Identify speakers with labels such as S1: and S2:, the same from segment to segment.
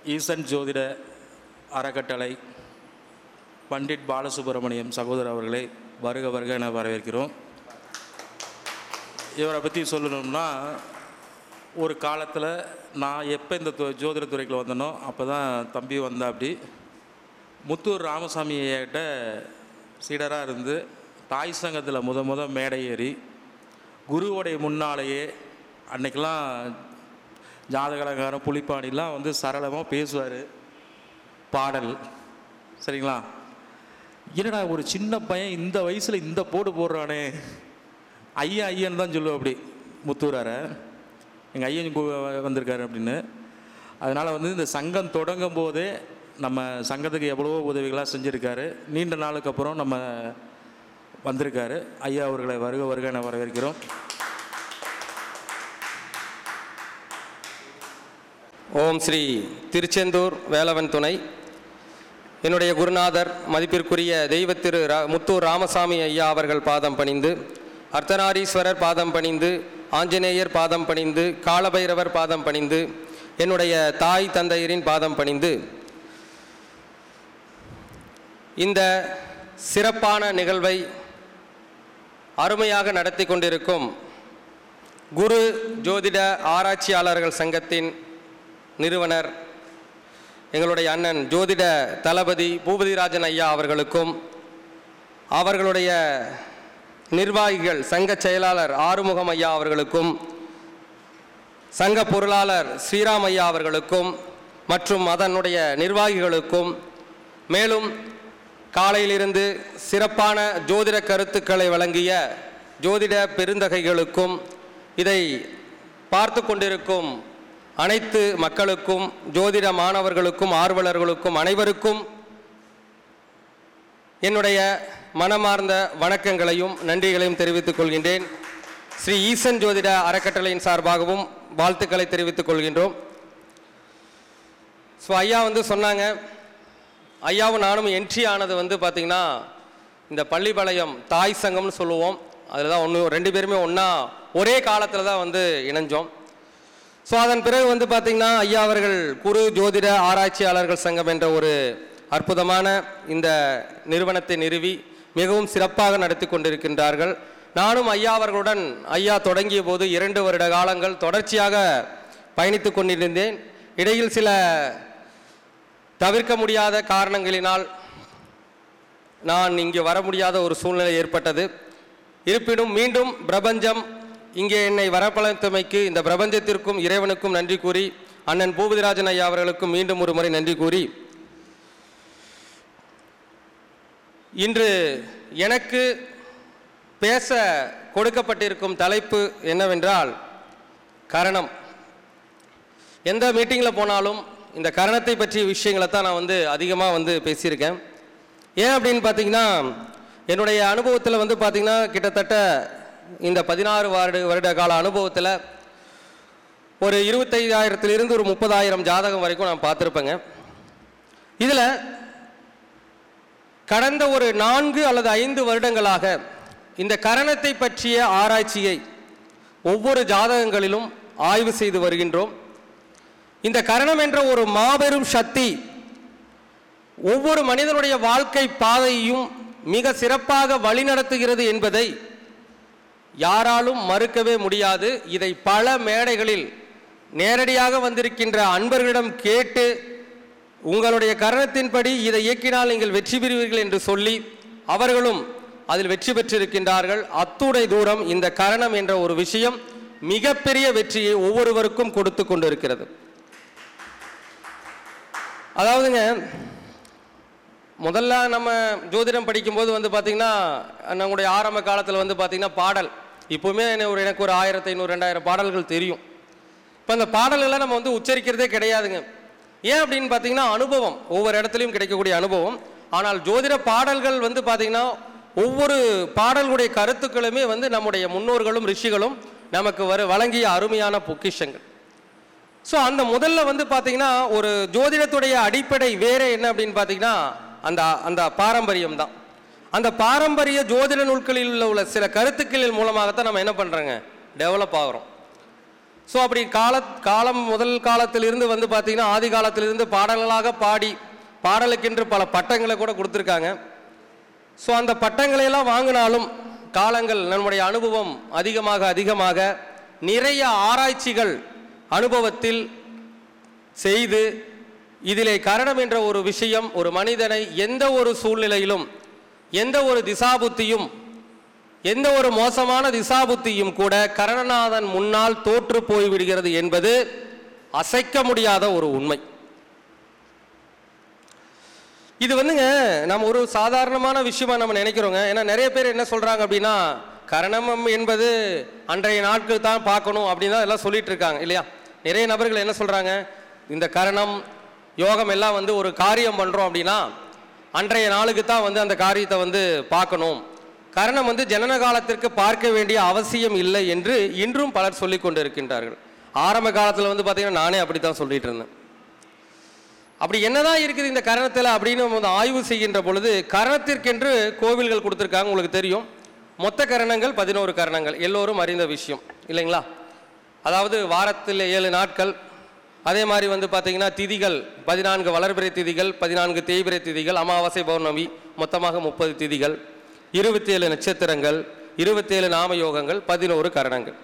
S1: ஈசன் ஜோதிட அறக்கட்டளை பண்டிட் பாலசுப்ரமணியம் சகோதரர் அவர்களை வருக வருக என வரவேற்கிறோம் இவரை பற்றி சொல்லணும்னா ஒரு காலத்தில் நான் எப்போ இந்த து ஜோதிட துறைக்குள்ள வந்தனோ அப்போ தான் தம்பி வந்தா அப்படி முத்தூர் ராமசாமி ஐயாக்கிட்ட சீடராக இருந்து தாய் சங்கத்தில் முத முத மேடை ஏறி குருவோடைய முன்னாலேயே அன்னைக்கெல்லாம் ஜாதகலங்காரம் புலிப்பாணிலாம் வந்து சரளமாக பேசுவார் பாடல் சரிங்களா என்னடா ஒரு சின்ன பையன் இந்த வயசில் இந்த போடு போடுறானே ஐயா ஐயன் தான் சொல்லுவோம் அப்படி முத்தூரார எங்கள் ஐயன் கு- வந்திருக்காரு அப்படின்னு அதனால் வந்து இந்த சங்கம் தொடங்கும் போதே நம்ம சங்கத்துக்கு எவ்வளவோ உதவிகளாக செஞ்சுருக்காரு நீண்ட நாளுக்கு அப்புறம் நம்ம வந்திருக்காரு ஐயா அவர்களை வருக வருக என வரவேற்கிறோம்
S2: ஓம் ஸ்ரீ திருச்செந்தூர் வேலவன் துணை என்னுடைய குருநாதர் மதிப்பிற்குரிய தெய்வ திரு ரா முத்தூர் ராமசாமி ஐயா அவர்கள் பாதம் பணிந்து அர்த்தநாரீஸ்வரர் பாதம் பணிந்து ஆஞ்சநேயர் பாதம் பணிந்து காலபைரவர் பாதம் பணிந்து என்னுடைய தாய் தந்தையரின் பாதம் பணிந்து இந்த சிறப்பான நிகழ்வை அருமையாக நடத்தி கொண்டிருக்கும் குரு ஜோதிட ஆராய்ச்சியாளர்கள் சங்கத்தின் நிறுவனர் எங்களுடைய அண்ணன் ஜோதிட தளபதி பூபதிராஜன் ஐயா அவர்களுக்கும் அவர்களுடைய நிர்வாகிகள் சங்க செயலாளர் ஆறுமுகம் ஐயா அவர்களுக்கும் சங்க பொருளாளர் ஸ்ரீராம் ஐயா அவர்களுக்கும் மற்றும் அதனுடைய நிர்வாகிகளுக்கும் மேலும் காலையிலிருந்து சிறப்பான ஜோதிட கருத்துக்களை வழங்கிய ஜோதிட பெருந்தகைகளுக்கும் இதை பார்த்து கொண்டிருக்கும் அனைத்து மக்களுக்கும் ஜோதிட மாணவர்களுக்கும் ஆர்வலர்களுக்கும் அனைவருக்கும் என்னுடைய மனமார்ந்த வணக்கங்களையும் நன்றிகளையும் தெரிவித்துக் கொள்கின்றேன் ஸ்ரீ ஈசன் ஜோதிட அறக்கட்டளையின் சார்பாகவும் வாழ்த்துக்களை தெரிவித்துக் கொள்கின்றோம் ஸோ ஐயா வந்து சொன்னாங்க ஐயாவும் நானும் என்ட்ரி ஆனது வந்து பார்த்திங்கன்னா இந்த பள்ளிப்பாளையம் தாய் சங்கம்னு சொல்லுவோம் அதில் தான் ஒன்று ரெண்டு பேருமே ஒன்றா ஒரே காலத்தில் தான் வந்து இணைஞ்சோம் ஸோ அதன் பிறகு வந்து பார்த்திங்கன்னா ஐயா அவர்கள் குரு ஜோதிட ஆராய்ச்சியாளர்கள் சங்கம் என்ற ஒரு அற்புதமான இந்த நிறுவனத்தை நிறுவி மிகவும் சிறப்பாக நடத்தி கொண்டிருக்கின்றார்கள் நானும் ஐயா அவர்களுடன் ஐயா தொடங்கிய போது இரண்டு வருட காலங்கள் தொடர்ச்சியாக பயணித்து கொண்டிருந்தேன் இடையில் சில தவிர்க்க முடியாத காரணங்களினால் நான் இங்கே வர முடியாத ஒரு சூழ்நிலை ஏற்பட்டது இருப்பினும் மீண்டும் பிரபஞ்சம் இங்கே என்னை வரப்பழைத்தமைக்கு இந்த பிரபஞ்சத்திற்கும் இறைவனுக்கும் நன்றி கூறி அண்ணன் பூபதிராஜன் ஐயா அவர்களுக்கும் மீண்டும் ஒரு முறை நன்றி கூறி இன்று எனக்கு பேச கொடுக்கப்பட்டிருக்கும் தலைப்பு என்னவென்றால் கரணம் எந்த மீட்டிங்கில் போனாலும் இந்த கரணத்தை பற்றிய விஷயங்களை தான் நான் வந்து அதிகமாக வந்து பேசியிருக்கேன் ஏன் அப்படின்னு பார்த்தீங்கன்னா என்னுடைய அனுபவத்தில் வந்து பார்த்தீங்கன்னா கிட்டத்தட்ட இந்த பதினாறு வருட வருட கால அனுபவத்தில் ஒரு இருபத்தைந்தாயிரத்திலிருந்து ஒரு முப்பதாயிரம் ஜாதகம் வரைக்கும் நான் பார்த்துருப்பேங்க இதில் கடந்த ஒரு நான்கு அல்லது ஐந்து வருடங்களாக இந்த கரணத்தை பற்றிய ஆராய்ச்சியை ஒவ்வொரு ஜாதகங்களிலும் ஆய்வு செய்து வருகின்றோம் இந்த கரணம் என்ற ஒரு மாபெரும் சக்தி ஒவ்வொரு மனிதனுடைய வாழ்க்கை பாதையையும் மிக சிறப்பாக வழிநடத்துகிறது என்பதை யாராலும் மறுக்கவே முடியாது இதை பல மேடைகளில் நேரடியாக வந்திருக்கின்ற அன்பர்களிடம் கேட்டு உங்களுடைய கரணத்தின்படி இதை இயக்கினால் நீங்கள் வெற்றி பெறுவீர்கள் என்று சொல்லி அவர்களும் அதில் வெற்றி பெற்றிருக்கின்றார்கள் அத்துணை தூரம் இந்த கரணம் என்ற ஒரு விஷயம் மிகப்பெரிய வெற்றியை ஒவ்வொருவருக்கும் கொடுத்து கொண்டிருக்கிறது அதாவதுங்க முதல்ல நம்ம ஜோதிடம் படிக்கும்போது வந்து பார்த்திங்கன்னா நம்முடைய ஆரம்ப காலத்தில் வந்து பார்த்திங்கன்னா பாடல் இப்போவுமே என்ன ஒரு எனக்கு ஒரு ஆயிரத்தி ஐநூறு ரெண்டாயிரம் பாடல்கள் தெரியும் இப்போ அந்த பாடல்களை நம்ம வந்து உச்சரிக்கிறதே கிடையாதுங்க ஏன் அப்படின்னு பார்த்தீங்கன்னா அனுபவம் ஒவ்வொரு இடத்துலையும் கிடைக்கக்கூடிய அனுபவம் ஆனால் ஜோதிட பாடல்கள் வந்து பார்த்திங்கன்னா ஒவ்வொரு பாடல்களுடைய கருத்துக்களுமே வந்து நம்முடைய முன்னோர்களும் ரிஷிகளும் நமக்கு வர வழங்கிய அருமையான பொக்கிஷங்கள் ஸோ அந்த முதல்ல வந்து பார்த்தீங்கன்னா ஒரு ஜோதிடத்துடைய அடிப்படை வேற என்ன அப்படின்னு பார்த்தீங்கன்னா அந்த அந்த பாரம்பரியம் தான் அந்த பாரம்பரிய ஜோதிட நூல்களில் உள்ள சில கருத்துக்களின் மூலமாகத்தான் நம்ம என்ன பண்ணுறோங்க டெவலப் ஆகிறோம் ஸோ அப்படி கால காலம் முதல் காலத்திலிருந்து வந்து பார்த்தீங்கன்னா ஆதி காலத்திலிருந்து பாடல்களாக பாடி பாடலுக்கென்று பல பட்டங்களை கூட கொடுத்துருக்காங்க ஸோ அந்த பட்டங்களை எல்லாம் வாங்கினாலும் காலங்கள் நம்முடைய அனுபவம் அதிகமாக அதிகமாக நிறைய ஆராய்ச்சிகள் அனுபவத்தில் செய்து இதிலே கரணம் என்ற ஒரு விஷயம் ஒரு மனிதனை எந்த ஒரு சூழ்நிலையிலும் எந்த ஒரு திசாபுத்தியும் எந்த ஒரு மோசமான திசாபுத்தியும் கூட கரணநாதன் முன்னால் தோற்று போய்விடுகிறது என்பது அசைக்க முடியாத ஒரு உண்மை இது வந்துங்க நம்ம ஒரு சாதாரணமான விஷயமா நம்ம நினைக்கிறோங்க ஏன்னா நிறைய பேர் என்ன சொல்றாங்க அப்படின்னா கரணமம் என்பது அன்றைய நாட்கள் தான் பார்க்கணும் அப்படின்னு தான் எல்லாம் சொல்லிட்டு இருக்காங்க இல்லையா நிறைய நபர்கள் என்ன சொல்றாங்க இந்த கரணம் யோகம் எல்லாம் வந்து ஒரு காரியம் பண்றோம் அப்படின்னா அன்றைய நாளுக்கு தான் வந்து அந்த காரியத்தை வந்து பார்க்கணும் கரணம் வந்து ஜனன காலத்திற்கு பார்க்க வேண்டிய அவசியம் இல்லை என்று இன்றும் பலர் சொல்லிக் கொண்டு இருக்கின்றார்கள் ஆரம்ப காலத்தில் வந்து பார்த்தீங்கன்னா நானே அப்படி தான் சொல்லிட்டு இருந்தேன் அப்படி என்னதான் இருக்குது இந்த கரணத்தில் அப்படின்னு நம்ம வந்து ஆய்வு செய்கின்ற பொழுது கரணத்திற்கென்று கோவில்கள் கொடுத்துருக்காங்க உங்களுக்கு தெரியும் மொத்த கரணங்கள் பதினோரு கரணங்கள் எல்லோரும் அறிந்த விஷயம் இல்லைங்களா அதாவது வாரத்தில் ஏழு நாட்கள் அதே மாதிரி வந்து பார்த்தீங்கன்னா திதிகள் பதினான்கு வளர்பிறை திதிகள் பதினான்கு தேய்பிறை திதிகள் அமாவாசை பௌர்ணமி மொத்தமாக முப்பது திதிகள் இருபத்தி ஏழு நட்சத்திரங்கள் இருபத்தேழு நாம யோகங்கள் பதினோரு கரணங்கள்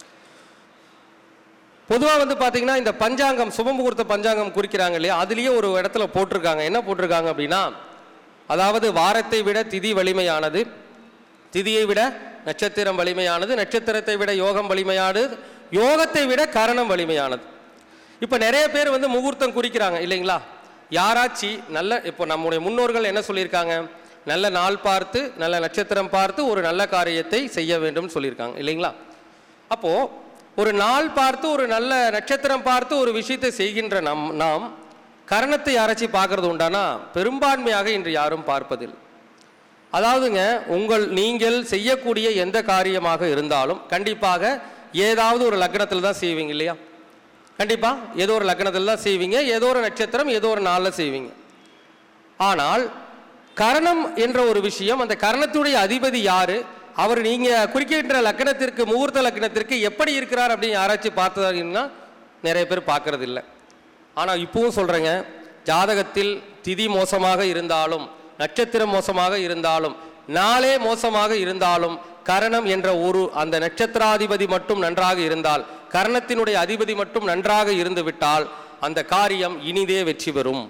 S2: பொதுவாக வந்து பார்த்தீங்கன்னா இந்த பஞ்சாங்கம் சுபமுகூர்த்த பஞ்சாங்கம் குறிக்கிறாங்க இல்லையா அதுலேயே ஒரு இடத்துல போட்டிருக்காங்க என்ன போட்டிருக்காங்க அப்படின்னா அதாவது வாரத்தை விட திதி வலிமையானது திதியை விட நட்சத்திரம் வலிமையானது நட்சத்திரத்தை விட யோகம் வலிமையானது யோகத்தை விட கரணம் வலிமையானது இப்போ நிறைய பேர் வந்து முகூர்த்தம் குறிக்கிறாங்க இல்லைங்களா யாராச்சி நல்ல இப்போ நம்முடைய முன்னோர்கள் என்ன சொல்லியிருக்காங்க நல்ல நாள் பார்த்து நல்ல நட்சத்திரம் பார்த்து ஒரு நல்ல காரியத்தை செய்ய வேண்டும்னு சொல்லியிருக்காங்க இல்லைங்களா அப்போ ஒரு நாள் பார்த்து ஒரு நல்ல நட்சத்திரம் பார்த்து ஒரு விஷயத்தை செய்கின்ற நம் நாம் கரணத்தை யாராச்சும் பார்க்கறது உண்டானா பெரும்பான்மையாக இன்று யாரும் பார்ப்பதில்லை அதாவதுங்க உங்கள் நீங்கள் செய்யக்கூடிய எந்த காரியமாக இருந்தாலும் கண்டிப்பாக ஏதாவது ஒரு லக்னத்தில் தான் செய்வீங்க இல்லையா கண்டிப்பா ஏதோ ஒரு லக்னத்தில் தான் செய்வீங்க ஏதோ ஒரு நட்சத்திரம் ஏதோ ஒரு நாளில் செய்வீங்க ஆனால் கரணம் என்ற ஒரு விஷயம் அந்த கரணத்துடைய அதிபதி யாரு அவர் நீங்க குறிக்கின்ற லக்னத்திற்கு முகூர்த்த லக்னத்திற்கு எப்படி இருக்கிறார் அப்படின்னு யாராச்சும் பார்த்தீங்கன்னா நிறைய பேர் பார்க்கறது இல்லை ஆனால் இப்பவும் சொல்றேங்க ஜாதகத்தில் திதி மோசமாக இருந்தாலும் நட்சத்திரம் மோசமாக இருந்தாலும் நாளே மோசமாக இருந்தாலும் கரணம் என்ற ஒரு அந்த நட்சத்திராதிபதி மட்டும் நன்றாக இருந்தால் கரணத்தினுடைய அதிபதி மட்டும் நன்றாக இருந்து விட்டால் அந்த காரியம் இனிதே வெற்றி பெறும்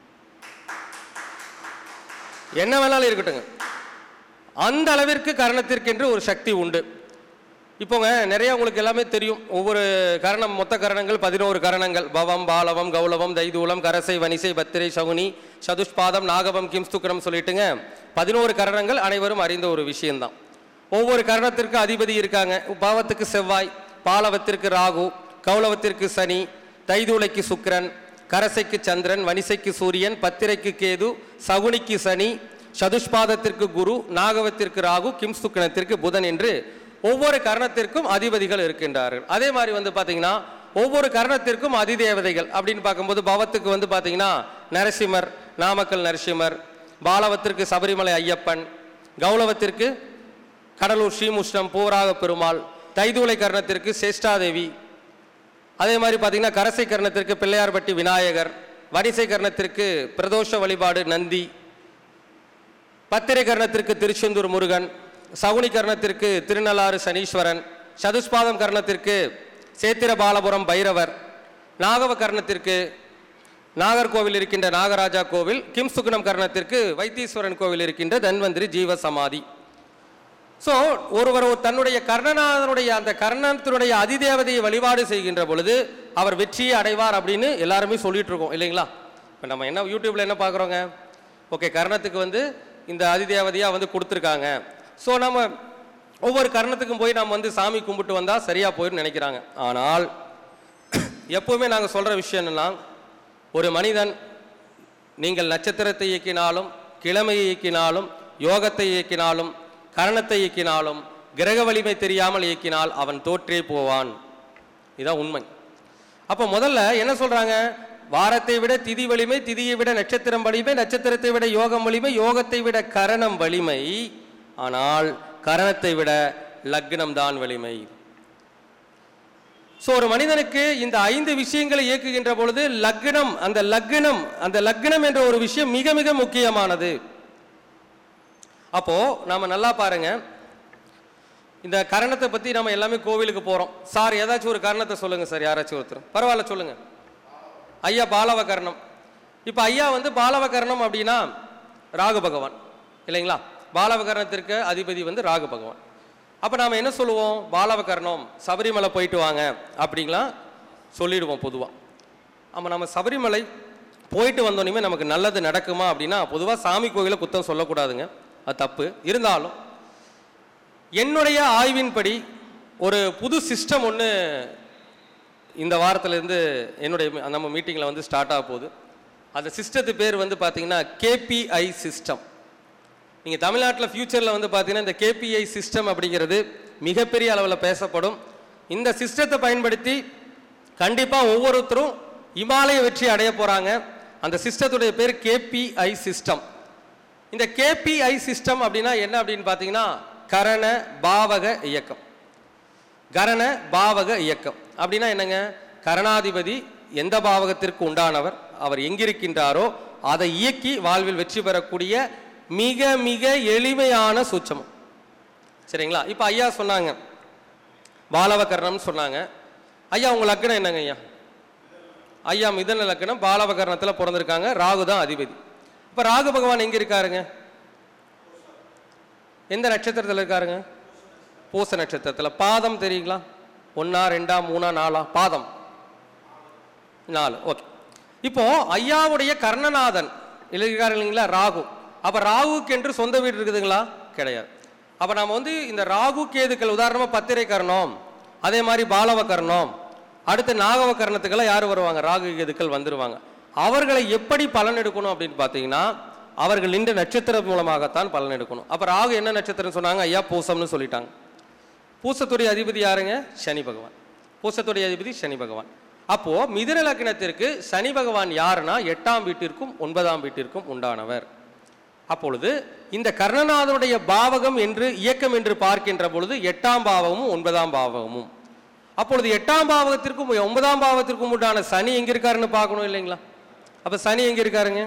S2: என்ன வேணாலும் இருக்கட்டுங்க அந்த அளவிற்கு கரணத்திற்கென்று ஒரு சக்தி உண்டு இப்போங்க நிறைய உங்களுக்கு எல்லாமே தெரியும் ஒவ்வொரு கரணம் மொத்த கரணங்கள் பதினோரு கரணங்கள் பவம் பாலவம் கௌலவம் தைதூலம் கரசை வனிசை பத்திரை சகுனி சதுஷ்பாதம் நாகவம் கிம்ஸ்துக்கரம் சொல்லிட்டுங்க பதினோரு கரணங்கள் அனைவரும் அறிந்த ஒரு விஷயம்தான் ஒவ்வொரு கரணத்திற்கு அதிபதி இருக்காங்க பாவத்துக்கு செவ்வாய் பாலவத்திற்கு ராகு கௌலவத்திற்கு சனி தைதூளைக்கு சுக்கிரன் கரசைக்கு சந்திரன் வனிசைக்கு சூரியன் பத்திரைக்கு கேது சகுனிக்கு சனி சதுஷ்பாதத்திற்கு குரு நாகவத்திற்கு ராகு கிம்ஸ்துக்கணத்திற்கு புதன் என்று ஒவ்வொரு கரணத்திற்கும் அதிபதிகள் இருக்கின்றார்கள் அதே மாதிரி வந்து பார்த்தீங்கன்னா ஒவ்வொரு கரணத்திற்கும் அதிதேவதைகள் அப்படின்னு பார்க்கும்போது பவத்துக்கு வந்து பார்த்தீங்கன்னா நரசிம்மர் நாமக்கல் நரசிம்மர் பாலவத்திற்கு சபரிமலை ஐயப்பன் கௌலவத்திற்கு கடலூர் ஸ்ரீமுஷ்ணம் பூவராக பெருமாள் தைதூளை கர்ணத்திற்கு சேஷ்டாதேவி அதே மாதிரி பார்த்தீங்கன்னா கரசை கர்ணத்திற்கு பிள்ளையார்பட்டி விநாயகர் வரிசை கர்ணத்திற்கு பிரதோஷ வழிபாடு நந்தி பத்திரை கர்ணத்திற்கு திருச்செந்தூர் முருகன் சகுனி கர்ணத்திற்கு திருநள்ளாறு சனீஸ்வரன் சதுஷ்பாதம் கர்ணத்திற்கு சேத்திர பாலபுரம் பைரவர் நாகவ கர்ணத்திற்கு நாகர்கோவில் இருக்கின்ற நாகராஜா கோவில் கிம்சுகுணம் கர்ணத்திற்கு வைத்தீஸ்வரன் கோவில் இருக்கின்ற தன்வந்திரி ஜீவ சமாதி ஸோ ஒருவர் ஒரு தன்னுடைய கர்ணநாதனுடைய அந்த கர்ணத்தினுடைய அதிதேவதையை வழிபாடு செய்கின்ற பொழுது அவர் வெற்றியை அடைவார் அப்படின்னு எல்லாருமே சொல்லிட்டு இருக்கோம் இல்லைங்களா இப்போ நம்ம என்ன யூடியூப்ல என்ன பார்க்குறோங்க ஓகே கர்ணத்துக்கு வந்து இந்த அதிதேவதையாக வந்து கொடுத்துருக்காங்க ஸோ நம்ம ஒவ்வொரு கர்ணத்துக்கும் போய் நம்ம வந்து சாமி கும்பிட்டு வந்தால் சரியாக போயிடும் நினைக்கிறாங்க ஆனால் எப்பவுமே நாங்கள் சொல்கிற விஷயம் என்னன்னா ஒரு மனிதன் நீங்கள் நட்சத்திரத்தை இயக்கினாலும் கிழமையை இயக்கினாலும் யோகத்தை இயக்கினாலும் கரணத்தை இயக்கினாலும் கிரக வலிமை தெரியாமல் இயக்கினால் அவன் தோற்றே போவான் இதான் உண்மை அப்போ முதல்ல என்ன சொல்றாங்க வாரத்தை விட திதி வலிமை திதியை விட நட்சத்திரம் வலிமை நட்சத்திரத்தை விட யோகம் வலிமை யோகத்தை விட கரணம் வலிமை ஆனால் கரணத்தை விட லக்னம் தான் வலிமை ஸோ ஒரு மனிதனுக்கு இந்த ஐந்து விஷயங்களை இயக்குகின்ற பொழுது லக்னம் அந்த லக்னம் அந்த லக்னம் என்ற ஒரு விஷயம் மிக மிக முக்கியமானது அப்போ நாம நல்லா பாருங்க இந்த கரணத்தை பத்தி நம்ம எல்லாமே கோவிலுக்கு போறோம் சார் ஏதாச்சும் ஒரு கரணத்தை சொல்லுங்க சார் யாராச்சும் ஒருத்தர் பரவாயில்ல சொல்லுங்க ஐயா பாலவ கரணம் இப்போ ஐயா வந்து பாலவ கரணம் அப்படின்னா ராகு பகவான் இல்லைங்களா பாலவ கரணத்திற்கு அதிபதி வந்து ராகு பகவான் அப்போ நாம் என்ன சொல்லுவோம் பாலவ கரணம் சபரிமலை போயிட்டு வாங்க அப்படிங்களாம் சொல்லிடுவோம் பொதுவாக ஆமாம் நம்ம சபரிமலை போயிட்டு வந்தோன்னே நமக்கு நல்லது நடக்குமா அப்படின்னா பொதுவாக சாமி கோயிலை குத்தம் சொல்லக்கூடாதுங்க அது தப்பு இருந்தாலும் என்னுடைய ஆய்வின்படி ஒரு புது சிஸ்டம் ஒன்று இந்த வாரத்திலேருந்து என்னுடைய மீ- நம்ம மீட்டிங்கில் வந்து ஸ்டார்ட் ஆக போகுது அந்த சிஸ்டத்து பேர் வந்து பார்த்தீங்கன்னா கேபிஐ சிஸ்டம் நீங்கள் தமிழ்நாட்டில் ஃப்யூச்சரில் வந்து பார்த்தீங்கன்னா இந்த கேபிஐ சிஸ்டம் அப்படிங்கிறது மிகப்பெரிய அளவில் பேசப்படும் இந்த சிஸ்டத்தை பயன்படுத்தி கண்டிப்பாக ஒவ்வொருத்தரும் இமாலய வெற்றி அடைய போகிறாங்க அந்த சிஸ்டத்துடைய பேர் கேபிஐ சிஸ்டம் இந்த கேபிஐ சிஸ்டம் அப்படின்னா என்ன அப்படின்னு பார்த்தீங்கன்னா கரண பாவக இயக்கம் கரண பாவக இயக்கம் அப்படின்னா என்னங்க கரணாதிபதி எந்த பாவகத்திற்கு உண்டானவர் அவர் எங்கிருக்கின்றாரோ அதை இயக்கி வாழ்வில் வெற்றி பெறக்கூடிய மிக மிக எளிமையான சூட்சமம் சரிங்களா இப்போ ஐயா சொன்னாங்க பாலவ கரணம்னு சொன்னாங்க ஐயா உங்க லக்கணம் என்னங்க ஐயா ஐயா மிதன லக்கணம் பாலவ கரணத்தில் பிறந்திருக்காங்க ராகு தான் அதிபதி இப்போ ராகு பகவான் எங்க இருக்காருங்க எந்த நட்சத்திரத்தில் இருக்காருங்க பூச நட்சத்திரத்தில் பாதம் தெரியுங்களா ஒன்றா ரெண்டா மூணா நாலா பாதம் நாலு ஓகே இப்போ ஐயாவுடைய கர்ணநாதன் இருக்காரு இல்லைங்களா ராகு அப்போ ராகுக்கு என்று சொந்த வீடு இருக்குதுங்களா கிடையாது அப்போ நம்ம வந்து இந்த ராகு கேதுக்கள் உதாரணமாக பத்திரை கர்ணம் அதே மாதிரி பாலவ கர்ணம் அடுத்து நாகவ கர்ணத்துக்கெல்லாம் யார் வருவாங்க ராகு கேதுக்கள் வந்துருவாங்க அவர்களை எப்படி பலன் எடுக்கணும் அப்படின்னு பார்த்தீங்கன்னா அவர்கள் நின்ற நட்சத்திரம் மூலமாகத்தான் பலன் எடுக்கணும் அப்போ ராகு என்ன நட்சத்திரம் சொன்னாங்க ஐயா பூசம்னு சொல்லிட்டாங்க பூசத்துடைய அதிபதி யாருங்க சனி பகவான் பூசத்துடைய அதிபதி சனி பகவான் அப்போ மிதுன லக்னத்திற்கு சனி பகவான் யாருன்னா எட்டாம் வீட்டிற்கும் ஒன்பதாம் வீட்டிற்கும் உண்டானவர் அப்பொழுது இந்த கர்ணநாதனுடைய பாவகம் என்று இயக்கம் என்று பார்க்கின்ற பொழுது எட்டாம் பாவமும் ஒன்பதாம் பாவகமும் அப்பொழுது எட்டாம் பாவகத்திற்கும் ஒன்பதாம் பாவத்திற்கும் உண்டான சனி எங்க இருக்காருன்னு பார்க்கணும் இல்லைங்களா அப்ப சனி எங்க இருக்காருங்க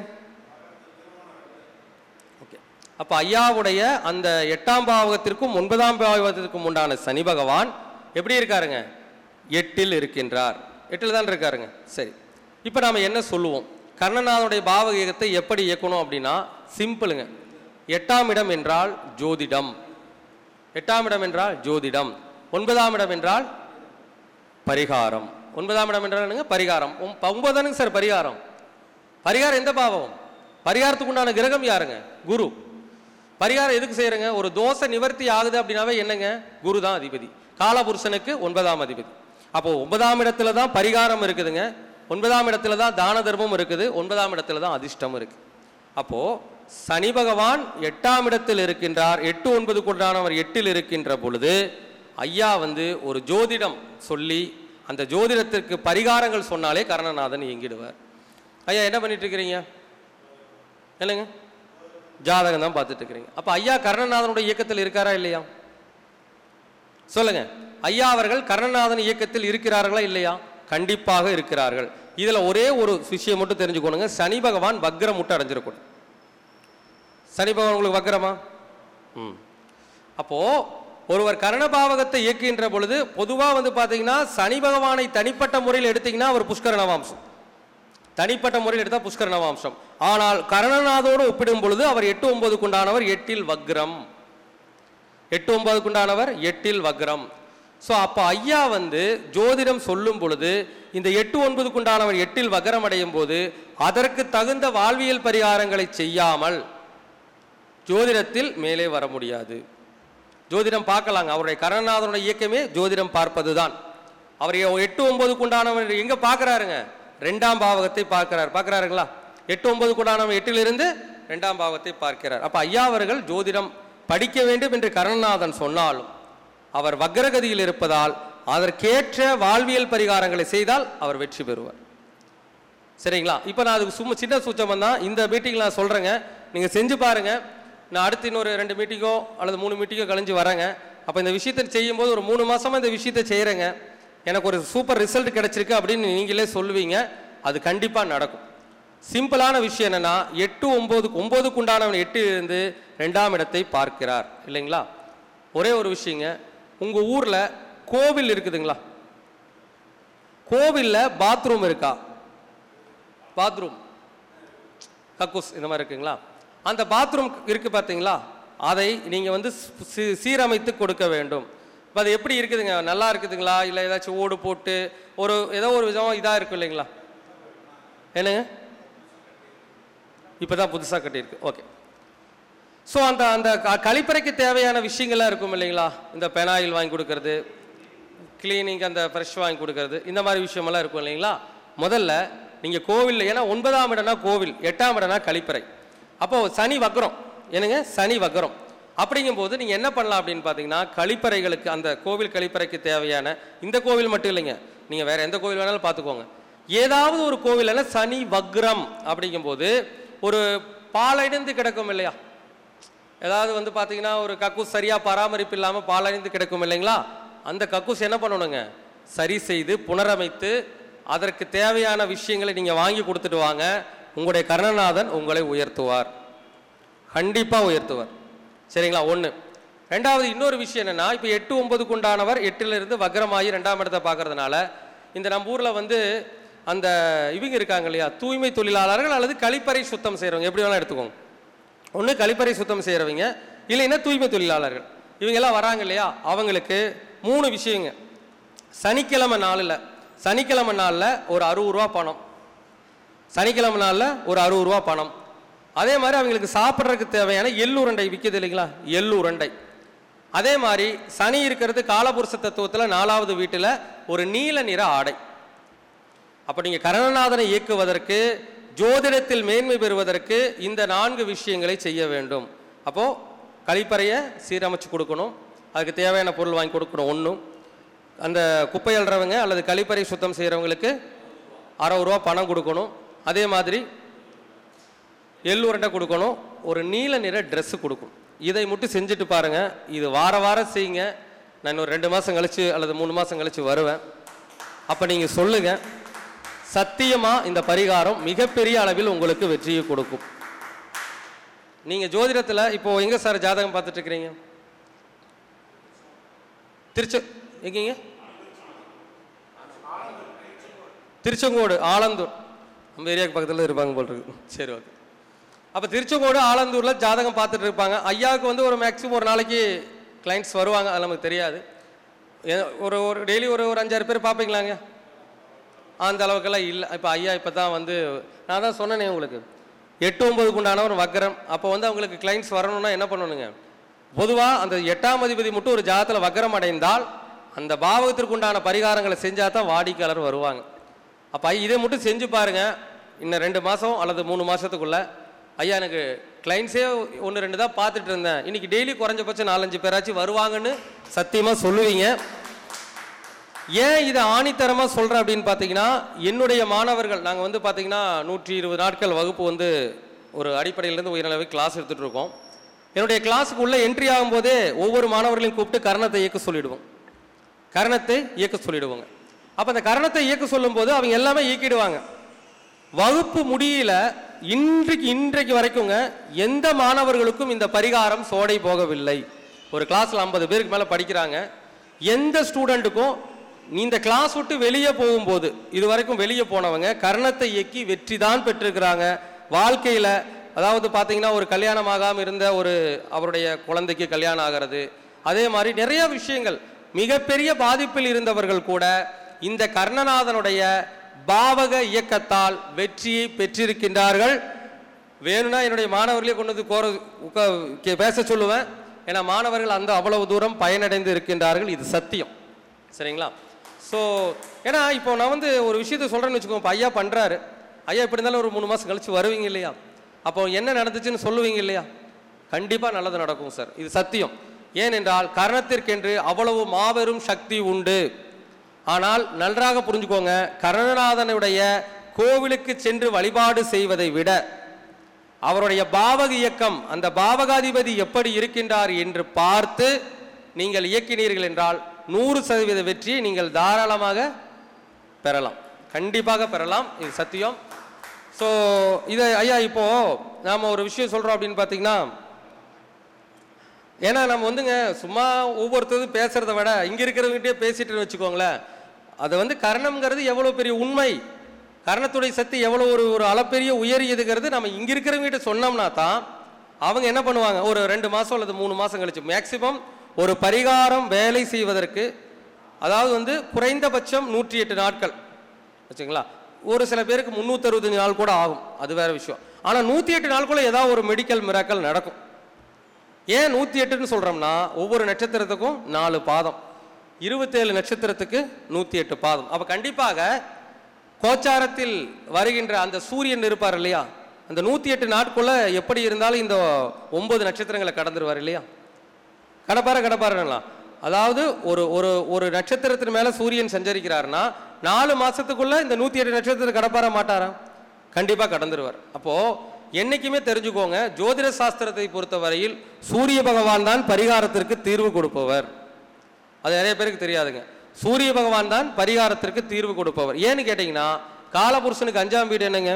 S2: ஓகே அப்போ ஐயாவுடைய அந்த எட்டாம் பாவகத்திற்கும் ஒன்பதாம் பாவகத்திற்கும் உண்டான சனி பகவான் எப்படி இருக்காருங்க எட்டில் இருக்கின்றார் எட்டில் தான் இருக்காருங்க சரி இப்போ நாம் என்ன சொல்லுவோம் கர்ணநாதனுடைய பாவகத்தை எப்படி இயக்கணும் அப்படின்னா சிம்பிளுங்க எட்டாம் இடம் என்றால் ஜோதிடம் எட்டாம் இடம் என்றால் ஜோதிடம் ஒன்பதாம் இடம் என்றால் பரிகாரம் ஒன்பதாம் இடம் என்றால் என்னங்க பரிகாரம் ஒம்- ஒன்பதானுங்க சார் பரிகாரம் பரிகாரம் எந்த பாவம் பரிகாரத்துக்கு உண்டான கிரகம் யாருங்க குரு பரிகாரம் எதுக்கு செய்யறங்க ஒரு தோசை நிவர்த்தி ஆகுது அப்படின்னாவே என்னங்க குரு தான் அதிபதி காலபுருஷனுக்கு ஒன்பதாம் அதிபதி அப்போ ஒன்பதாம் இடத்துல தான் பரிகாரம் இருக்குதுங்க ஒன்பதாம் இடத்துல தான் தான தர்மம் இருக்குது ஒன்பதாம் இடத்துல தான் அதிர்ஷ்டம் இருக்கு அப்போ சனி பகவான் எட்டாம் இடத்தில் இருக்கின்றார் எட்டு ஒன்பது கொண்டானவர் எட்டில் இருக்கின்ற பொழுது ஐயா வந்து ஒரு ஜோதிடம் சொல்லி அந்த ஜோதிடத்திற்கு பரிகாரங்கள் சொன்னாலே கரணநாதன் இயங்கிடுவார் ஐயா என்ன பண்ணிட்டு இருக்கிறீங்க என்னங்க ஜாதகம் தான் பார்த்துட்டு இருக்கிறீங்க அப்ப ஐயா கர்ணநாதனுடைய இயக்கத்தில் இருக்காரா இல்லையா சொல்லுங்க ஐயா அவர்கள் கர்ணநாதன் இயக்கத்தில் இருக்கிறார்களா இல்லையா கண்டிப்பாக இருக்கிறார்கள் இதுல ஒரே ஒரு விஷயம் மட்டும் தெரிஞ்சுக்கணுங்க சனி பகவான் வக்ரம் முட்டை அடைஞ்சிடக்கூடாது சனி பகவான் உங்களுக்கு வக்ரமா ம் அப்போ ஒருவர் கரணபாவகத்தை இயக்குகின்ற பொழுது பொதுவா வந்து பாத்தீங்கன்னா சனி பகவானை தனிப்பட்ட முறையில் எடுத்தீங்கன்னா அவர் புஷ்கர நவாம்சம் தனிப்பட்ட முறையில் எடுத்தால் புஷ்கர நவாம்சம் ஆனால் கரணநாதோடு ஒப்பிடும் பொழுது அவர் எட்டு ஒன்பதுக்குண்டானவர் எட்டில் வக்ரம் எட்டு ஒன்பதுக்குண்டானவர் எட்டில் வக்ரம் ஸோ அப்போ ஐயா வந்து ஜோதிடம் சொல்லும் பொழுது இந்த எட்டு ஒன்பதுக்குண்டானவர் எட்டில் வக்ரம் அடையும் போது அதற்கு தகுந்த வாழ்வியல் பரிகாரங்களை செய்யாமல் ஜோதிடத்தில் மேலே வர முடியாது ஜோதிடம் பார்க்கலாங்க அவருடைய கரணநாதனுடைய இயக்கமே ஜோதிடம் பார்ப்பது தான் அவர் எ- எட்டு ஒன்பதுக்கு உண்டானவர் எங்க பார்க்கறாருங்க ரெண்டாம் பாவகத்தை பார்க்கிறார் பார்க்கறாருங்களா எட்டு ஒன்பதுக்கு உண்டானவர் எட்டிலிருந்து ரெண்டாம் பாவகத்தை பார்க்கிறார் அப்ப ஐயா அவர்கள் ஜோதிடம் படிக்க வேண்டும் என்று கரணநாதன் சொன்னாலும் அவர் வக்ரகதியில் இருப்பதால் அதற்கேற்ற வாழ்வியல் பரிகாரங்களை செய்தால் அவர் வெற்றி பெறுவார் சரிங்களா இப்போ நான் அதுக்கு சும்மா சின்ன சூச்சம் தான் இந்த மீட்டிங்கில் நான் சொல்கிறேங்க நீங்கள் செஞ்சு பாருங்க நான் அடுத்து இன்னொரு ரெண்டு மீட்டிங்கோ அல்லது மூணு மீட்டிங்கோ கழிஞ்சு வரேங்க அப்போ இந்த விஷயத்தை செய்யும்போது ஒரு மூணு மாசமா இந்த விஷயத்தை செய்கிறேங்க எனக்கு ஒரு சூப்பர் ரிசல்ட் கிடைச்சிருக்கு அப்படின்னு நீங்களே சொல்லுவீங்க அது கண்டிப்பாக நடக்கும் சிம்பிளான விஷயம் என்னன்னா எட்டு ஒம்போதுக்கு ஒம்போதுக்கு உண்டானவன் எட்டு இருந்து ரெண்டாம் இடத்தை பார்க்கிறார் இல்லைங்களா ஒரே ஒரு விஷயங்க உங்கள் ஊரில் கோவில் இருக்குதுங்களா கோவிலில் பாத்ரூம் இருக்கா பாத்ரூம் கக்கூஸ் இந்த மாதிரி இருக்குங்களா அந்த பாத்ரூம் இருக்கு பார்த்தீங்களா அதை நீங்கள் வந்து சீ- சீரமைத்து கொடுக்க வேண்டும் இப்போ அது எப்படி இருக்குதுங்க நல்லா இருக்குதுங்களா இல்லை ஏதாச்சும் ஓடு போட்டு ஒரு ஏதோ ஒரு விதமாக இதாக இருக்கும் இல்லைங்களா என்னங்க இப்போ தான் புதுசாக கட்டியிருக்கு ஓகே ஸோ அந்த அந்த க- கழிப்பறைக்கு தேவையான விஷயங்கள்லாம் இருக்கும் இல்லைங்களா இந்த பெனாயில் வாங்கி கொடுக்கறது கிளீனிங் அந்த ஃப்ரெஷ் வாங்கி கொடுக்கறது இந்த மாதிரி விஷயமெல்லாம் இருக்கும் இல்லைங்களா முதல்ல நீங்கள் கோவில் ஏன்னா ஒன்பதாம் இடம்னா கோவில் எட்டாம் இடம்னா கழிப்பறை அப்போ சனி வக்ரம் என்னங்க சனி வக்ரம் அப்படிங்கும்போது நீங்கள் என்ன பண்ணலாம் அப்படின்னு பார்த்தீங்கன்னா கழிப்பறைகளுக்கு அந்த கோவில் கழிப்பறைக்கு தேவையான இந்த கோவில் மட்டும் இல்லைங்க நீங்கள் வேற எந்த கோவில் வேணாலும் பார்த்துக்கோங்க ஏதாவது ஒரு கோவிலில் சனி வக்ரம் அப்படிங்கும்போது ஒரு பாலடைந்து கிடக்கும் இல்லையா ஏதாவது வந்து பார்த்தீங்கன்னா ஒரு கக்கூஸ் சரியாக பராமரிப்பு இல்லாமல் பாலடைந்து கிடக்கும் இல்லைங்களா அந்த கக்கூஸ் என்ன பண்ணணுங்க சரி செய்து புனரமைத்து அதற்கு தேவையான விஷயங்களை நீங்கள் வாங்கி கொடுத்துட்டு வாங்க உங்களுடைய கருணநாதன் உங்களை உயர்த்துவார் கண்டிப்பாக உயர்த்துவார் சரிங்களா ஒன்று ரெண்டாவது இன்னொரு விஷயம் என்னன்னா இப்போ எட்டு ஒன்பதுக்கு உண்டானவர் எட்டிலிருந்து வக்ரமாகி ரெண்டாம் இடத்தை பார்க்கறதுனால இந்த நம்ம ஊரில் வந்து அந்த இவங்க இருக்காங்க இல்லையா தூய்மை தொழிலாளர்கள் அல்லது கழிப்பறை சுத்தம் செய்கிறவங்க எப்படி வேணாலும் எடுத்துக்கோங்க ஒன்று கழிப்பறை சுத்தம் செய்கிறவங்க இல்லைன்னா தூய்மை தொழிலாளர்கள் இவங்கெல்லாம் வராங்க இல்லையா அவங்களுக்கு மூணு விஷயங்க சனிக்கிழமை நாளில் சனிக்கிழமை நாளில் ஒரு அறுபது ரூபா பணம் சனிக்கிழமை நாளில் ஒரு அறுபது ரூபா பணம் அதே மாதிரி அவங்களுக்கு சாப்பிட்றதுக்கு தேவையான எள்ளுருண்டை விற்கிது இல்லைங்களா எள்ளுருண்டை அதே மாதிரி சனி இருக்கிறது காலபுருஷ தத்துவத்தில் நாலாவது வீட்டில் ஒரு நீல நிற ஆடை அப்போ நீங்கள் கரணநாதனை இயக்குவதற்கு ஜோதிடத்தில் மேன்மை பெறுவதற்கு இந்த நான்கு விஷயங்களை செய்ய வேண்டும் அப்போது கழிப்பறையை சீரமைச்சு கொடுக்கணும் அதுக்கு தேவையான பொருள் வாங்கி கொடுக்கணும் ஒன்றும் அந்த குப்பை அள்ளுறவங்க அல்லது கழிப்பறை சுத்தம் செய்கிறவங்களுக்கு அறுபது ரூபா பணம் கொடுக்கணும் அதே மாதிரி எள்ளுருண்டை கொடுக்கணும் ஒரு நீல நிற Dress கொடுக்கணும் இதை மட்டும் செஞ்சுட்டு பாருங்க இது வார வாரம் செய்யுங்க நான் இன்னொரு ரெண்டு மாதம் கழிச்சு அல்லது மூணு மாதம் கழிச்சு வருவேன் அப்போ நீங்கள் சொல்லுங்க சத்தியமா இந்த பரிகாரம் மிகப்பெரிய அளவில் உங்களுக்கு வெற்றியை கொடுக்கும் நீங்க ஜோதிடத்துல இப்போ எங்க சார் ஜாதகம் பார்த்துட்டு இருக்கிறீங்க திருச்ச எங்கீங்க திருச்செங்கோடு ஆலந்தூர் நம்ம ஏரியாவுக்கு பக்கத்தில் இருப்பாங்க போல் இருக்கு சரி ஓகே அப்போ திருச்செங்கோடு ஆலந்தூரில் ஜாதகம் பார்த்துட்டு இருப்பாங்க ஐயாவுக்கு வந்து ஒரு மேக்ஸிமம் ஒரு நாளைக்கு கிளைண்ட்ஸ் வருவாங்க அது நமக்கு தெரியாது ஏ- ஒரு ஒரு டெய்லி ஒரு ஒரு அஞ்சாறு பேர் பார்ப்பீங்களாங்க அந்த அளவுக்கெல்லாம் இல்லை இப்போ ஐயா இப்போ தான் வந்து நான் தான் சொன்னேனே உங்களுக்கு எட்டு ஒன்பதுக்கு உண்டானவர் வக்கரம் அப்போ வந்து அவங்களுக்கு கிளைண்ட்ஸ் வரணும்னா என்ன பண்ணணுங்க பொதுவாக அந்த எட்டாம் அதிபதி மட்டும் ஒரு ஜாதத்தில் வக்கரம் அடைந்தால் அந்த பாவகத்திற்கு உண்டான பரிகாரங்களை செஞ்சால் தான் வாடிக்கையாளர் வருவாங்க அப்போ இதை மட்டும் செஞ்சு பாருங்க இன்னும் ரெண்டு மாதம் அல்லது மூணு மாதத்துக்குள்ள ஐயா எனக்கு கிளைண்ட்ஸே ஒன்று ரெண்டு தான் பார்த்துட்டு இருந்தேன் இன்னைக்கு டெய்லி குறைஞ்சபட்சம் நாலஞ்சு பேராச்சும் வருவாங்கன்னு சத்தியமாக சொல்லுவீங்க ஏன் இதை ஆணித்தரமாக சொல்கிறேன் அப்படின்னு பார்த்தீங்கன்னா என்னுடைய மாணவர்கள் நாங்கள் வந்து பார்த்தீங்கன்னா நூற்றி இருபது நாட்கள் வகுப்பு வந்து ஒரு அடிப்படையிலேருந்து உயர்நிலை கிளாஸ் எடுத்துகிட்டு இருக்கோம் என்னுடைய கிளாஸுக்கு உள்ளே என்ட்ரி ஆகும்போதே ஒவ்வொரு மாணவர்களையும் கூப்பிட்டு கரணத்தை இயக்க சொல்லிடுவோம் கரணத்தை இயக்க சொல்லிடுவோங்க அப்போ அந்த கரணத்தை இயக்க சொல்லும்போது அவங்க எல்லாமே இயக்கிடுவாங்க வகுப்பு முடியல இன்றைக்கு இன்றைக்கு வரைக்குங்க எந்த மாணவர்களுக்கும் இந்த பரிகாரம் சோடை போகவில்லை ஒரு கிளாஸ்ல ஐம்பது பேருக்கு மேலே படிக்கிறாங்க எந்த ஸ்டூடெண்ட்டுக்கும் இந்த கிளாஸ் விட்டு வெளியே போகும்போது இது வரைக்கும் வெளியே போனவங்க கர்ணத்தை இயக்கி வெற்றி தான் பெற்றிருக்கிறாங்க வாழ்க்கையில அதாவது பார்த்தீங்கன்னா ஒரு கல்யாணம் ஆகாம இருந்த ஒரு அவருடைய குழந்தைக்கு கல்யாணம் ஆகிறது அதே மாதிரி நிறைய விஷயங்கள் மிகப்பெரிய பாதிப்பில் இருந்தவர்கள் கூட இந்த கர்ணநாதனுடைய பாவக இயக்கத்தால் வெற்றியை பெற்றிருக்கின்றார்கள் வேணும்னா என்னுடைய மாணவர்களே கொண்டு வந்து கோர உக்க கே- பேச சொல்லுவேன் ஏன்னா மாணவர்கள் அந்த அவ்வளவு தூரம் பயனடைந்து இருக்கின்றார்கள் இது சத்தியம் சரிங்களா ஸோ ஏன்னா இப்போ நான் வந்து ஒரு விஷயத்த சொல்கிறேன்னு வச்சுக்கோங்க இப்போ ஐயா பண்ணுறாரு ஐயா இப்படி இருந்தாலும் ஒரு மூணு மாதம் கழிச்சு வருவீங்க இல்லையா அப்போ என்ன நடந்துச்சுன்னு சொல்லுவீங்க இல்லையா கண்டிப்பாக நல்லது நடக்கும் சார் இது சத்தியம் ஏனென்றால் கரணத்திற்கென்று அவ்வளவு மாபெரும் சக்தி உண்டு ஆனால் நன்றாக புரிஞ்சுக்கோங்க கரணநாதனுடைய கோவிலுக்கு சென்று வழிபாடு செய்வதை விட அவருடைய பாவக இயக்கம் அந்த பாவகாதிபதி எப்படி இருக்கின்றார் என்று பார்த்து நீங்கள் இயக்கினீர்கள் என்றால் நூறு சதவீத வெற்றியை நீங்கள் தாராளமாக பெறலாம் கண்டிப்பாக பெறலாம் இது சத்தியம் ஸோ இதை ஐயா இப்போ நாம் ஒரு விஷயம் சொல்கிறோம் அப்படின்னு பார்த்தீங்கன்னா ஏன்னா நம்ம வந்துங்க சும்மா ஒவ்வொருத்தரும் பேசுறத விட இங்கே இருக்கிறவங்ககிட்டயே பேசிட்டு வச்சுக்கோங்களேன் அது வந்து கரணம்ங்கிறது எவ்வளோ பெரிய உண்மை கரணத்துடைய சக்தி எவ்வளோ ஒரு ஒரு அளப்பெரிய உயரியதுங்கிறது நம்ம இங்கே இருக்கிறவங்ககிட்ட சொன்னோம்னா தான் அவங்க என்ன பண்ணுவாங்க ஒரு ரெண்டு மாதம் அல்லது மூணு மாதம் கழிச்சு மேக்சிமம் ஒரு பரிகாரம் வேலை செய்வதற்கு அதாவது வந்து குறைந்தபட்சம் நூற்றி எட்டு நாட்கள் வச்சுங்களா ஒரு சில பேருக்கு முந்நூற்றறுபத்தஞ்சு நாள் கூட ஆகும் அது வேற விஷயம் ஆனால் நூற்றி எட்டு நாளுக்குள்ள ஏதாவது ஒரு மெடிக்கல் மிராக்கல் நடக்கும் ஏன் நூற்றி எட்டுன்னு சொல்கிறோம்னா ஒவ்வொரு நட்சத்திரத்துக்கும் நாலு பாதம் இருபத்தேழு நட்சத்திரத்துக்கு நூற்றி எட்டு பாதம் அப்போ கண்டிப்பாக கோச்சாரத்தில் வருகின்ற அந்த சூரியன் இருப்பார் இல்லையா அந்த நூற்றி எட்டு நாட்குள்ள எப்படி இருந்தாலும் இந்த ஒன்பது நட்சத்திரங்களை கடந்துருவார் இல்லையா கடப்பார கடப்பாரலாம் அதாவது ஒரு ஒரு ஒரு நட்சத்திரத்தின் மேலே சூரியன் சஞ்சரிக்கிறாருன்னா நாலு மாசத்துக்குள்ள இந்த நூற்றி எட்டு நட்சத்திரத்தை கடப்பார மாட்டாரா கண்டிப்பாக கடந்துருவார் அப்போ என்னைக்குமே தெரிஞ்சுக்கோங்க ஜோதிட சாஸ்திரத்தை பொறுத்தவரையில் சூரிய பகவான் தான் பரிகாரத்திற்கு தீர்வு கொடுப்பவர் அது நிறைய பேருக்கு தெரியாதுங்க சூரிய பகவான் தான் பரிகாரத்திற்கு தீர்வு கொடுப்பவர் ஏன்னு கேட்டிங்கன்னா காலபுருஷனுக்கு அஞ்சாம் வீடு என்னங்க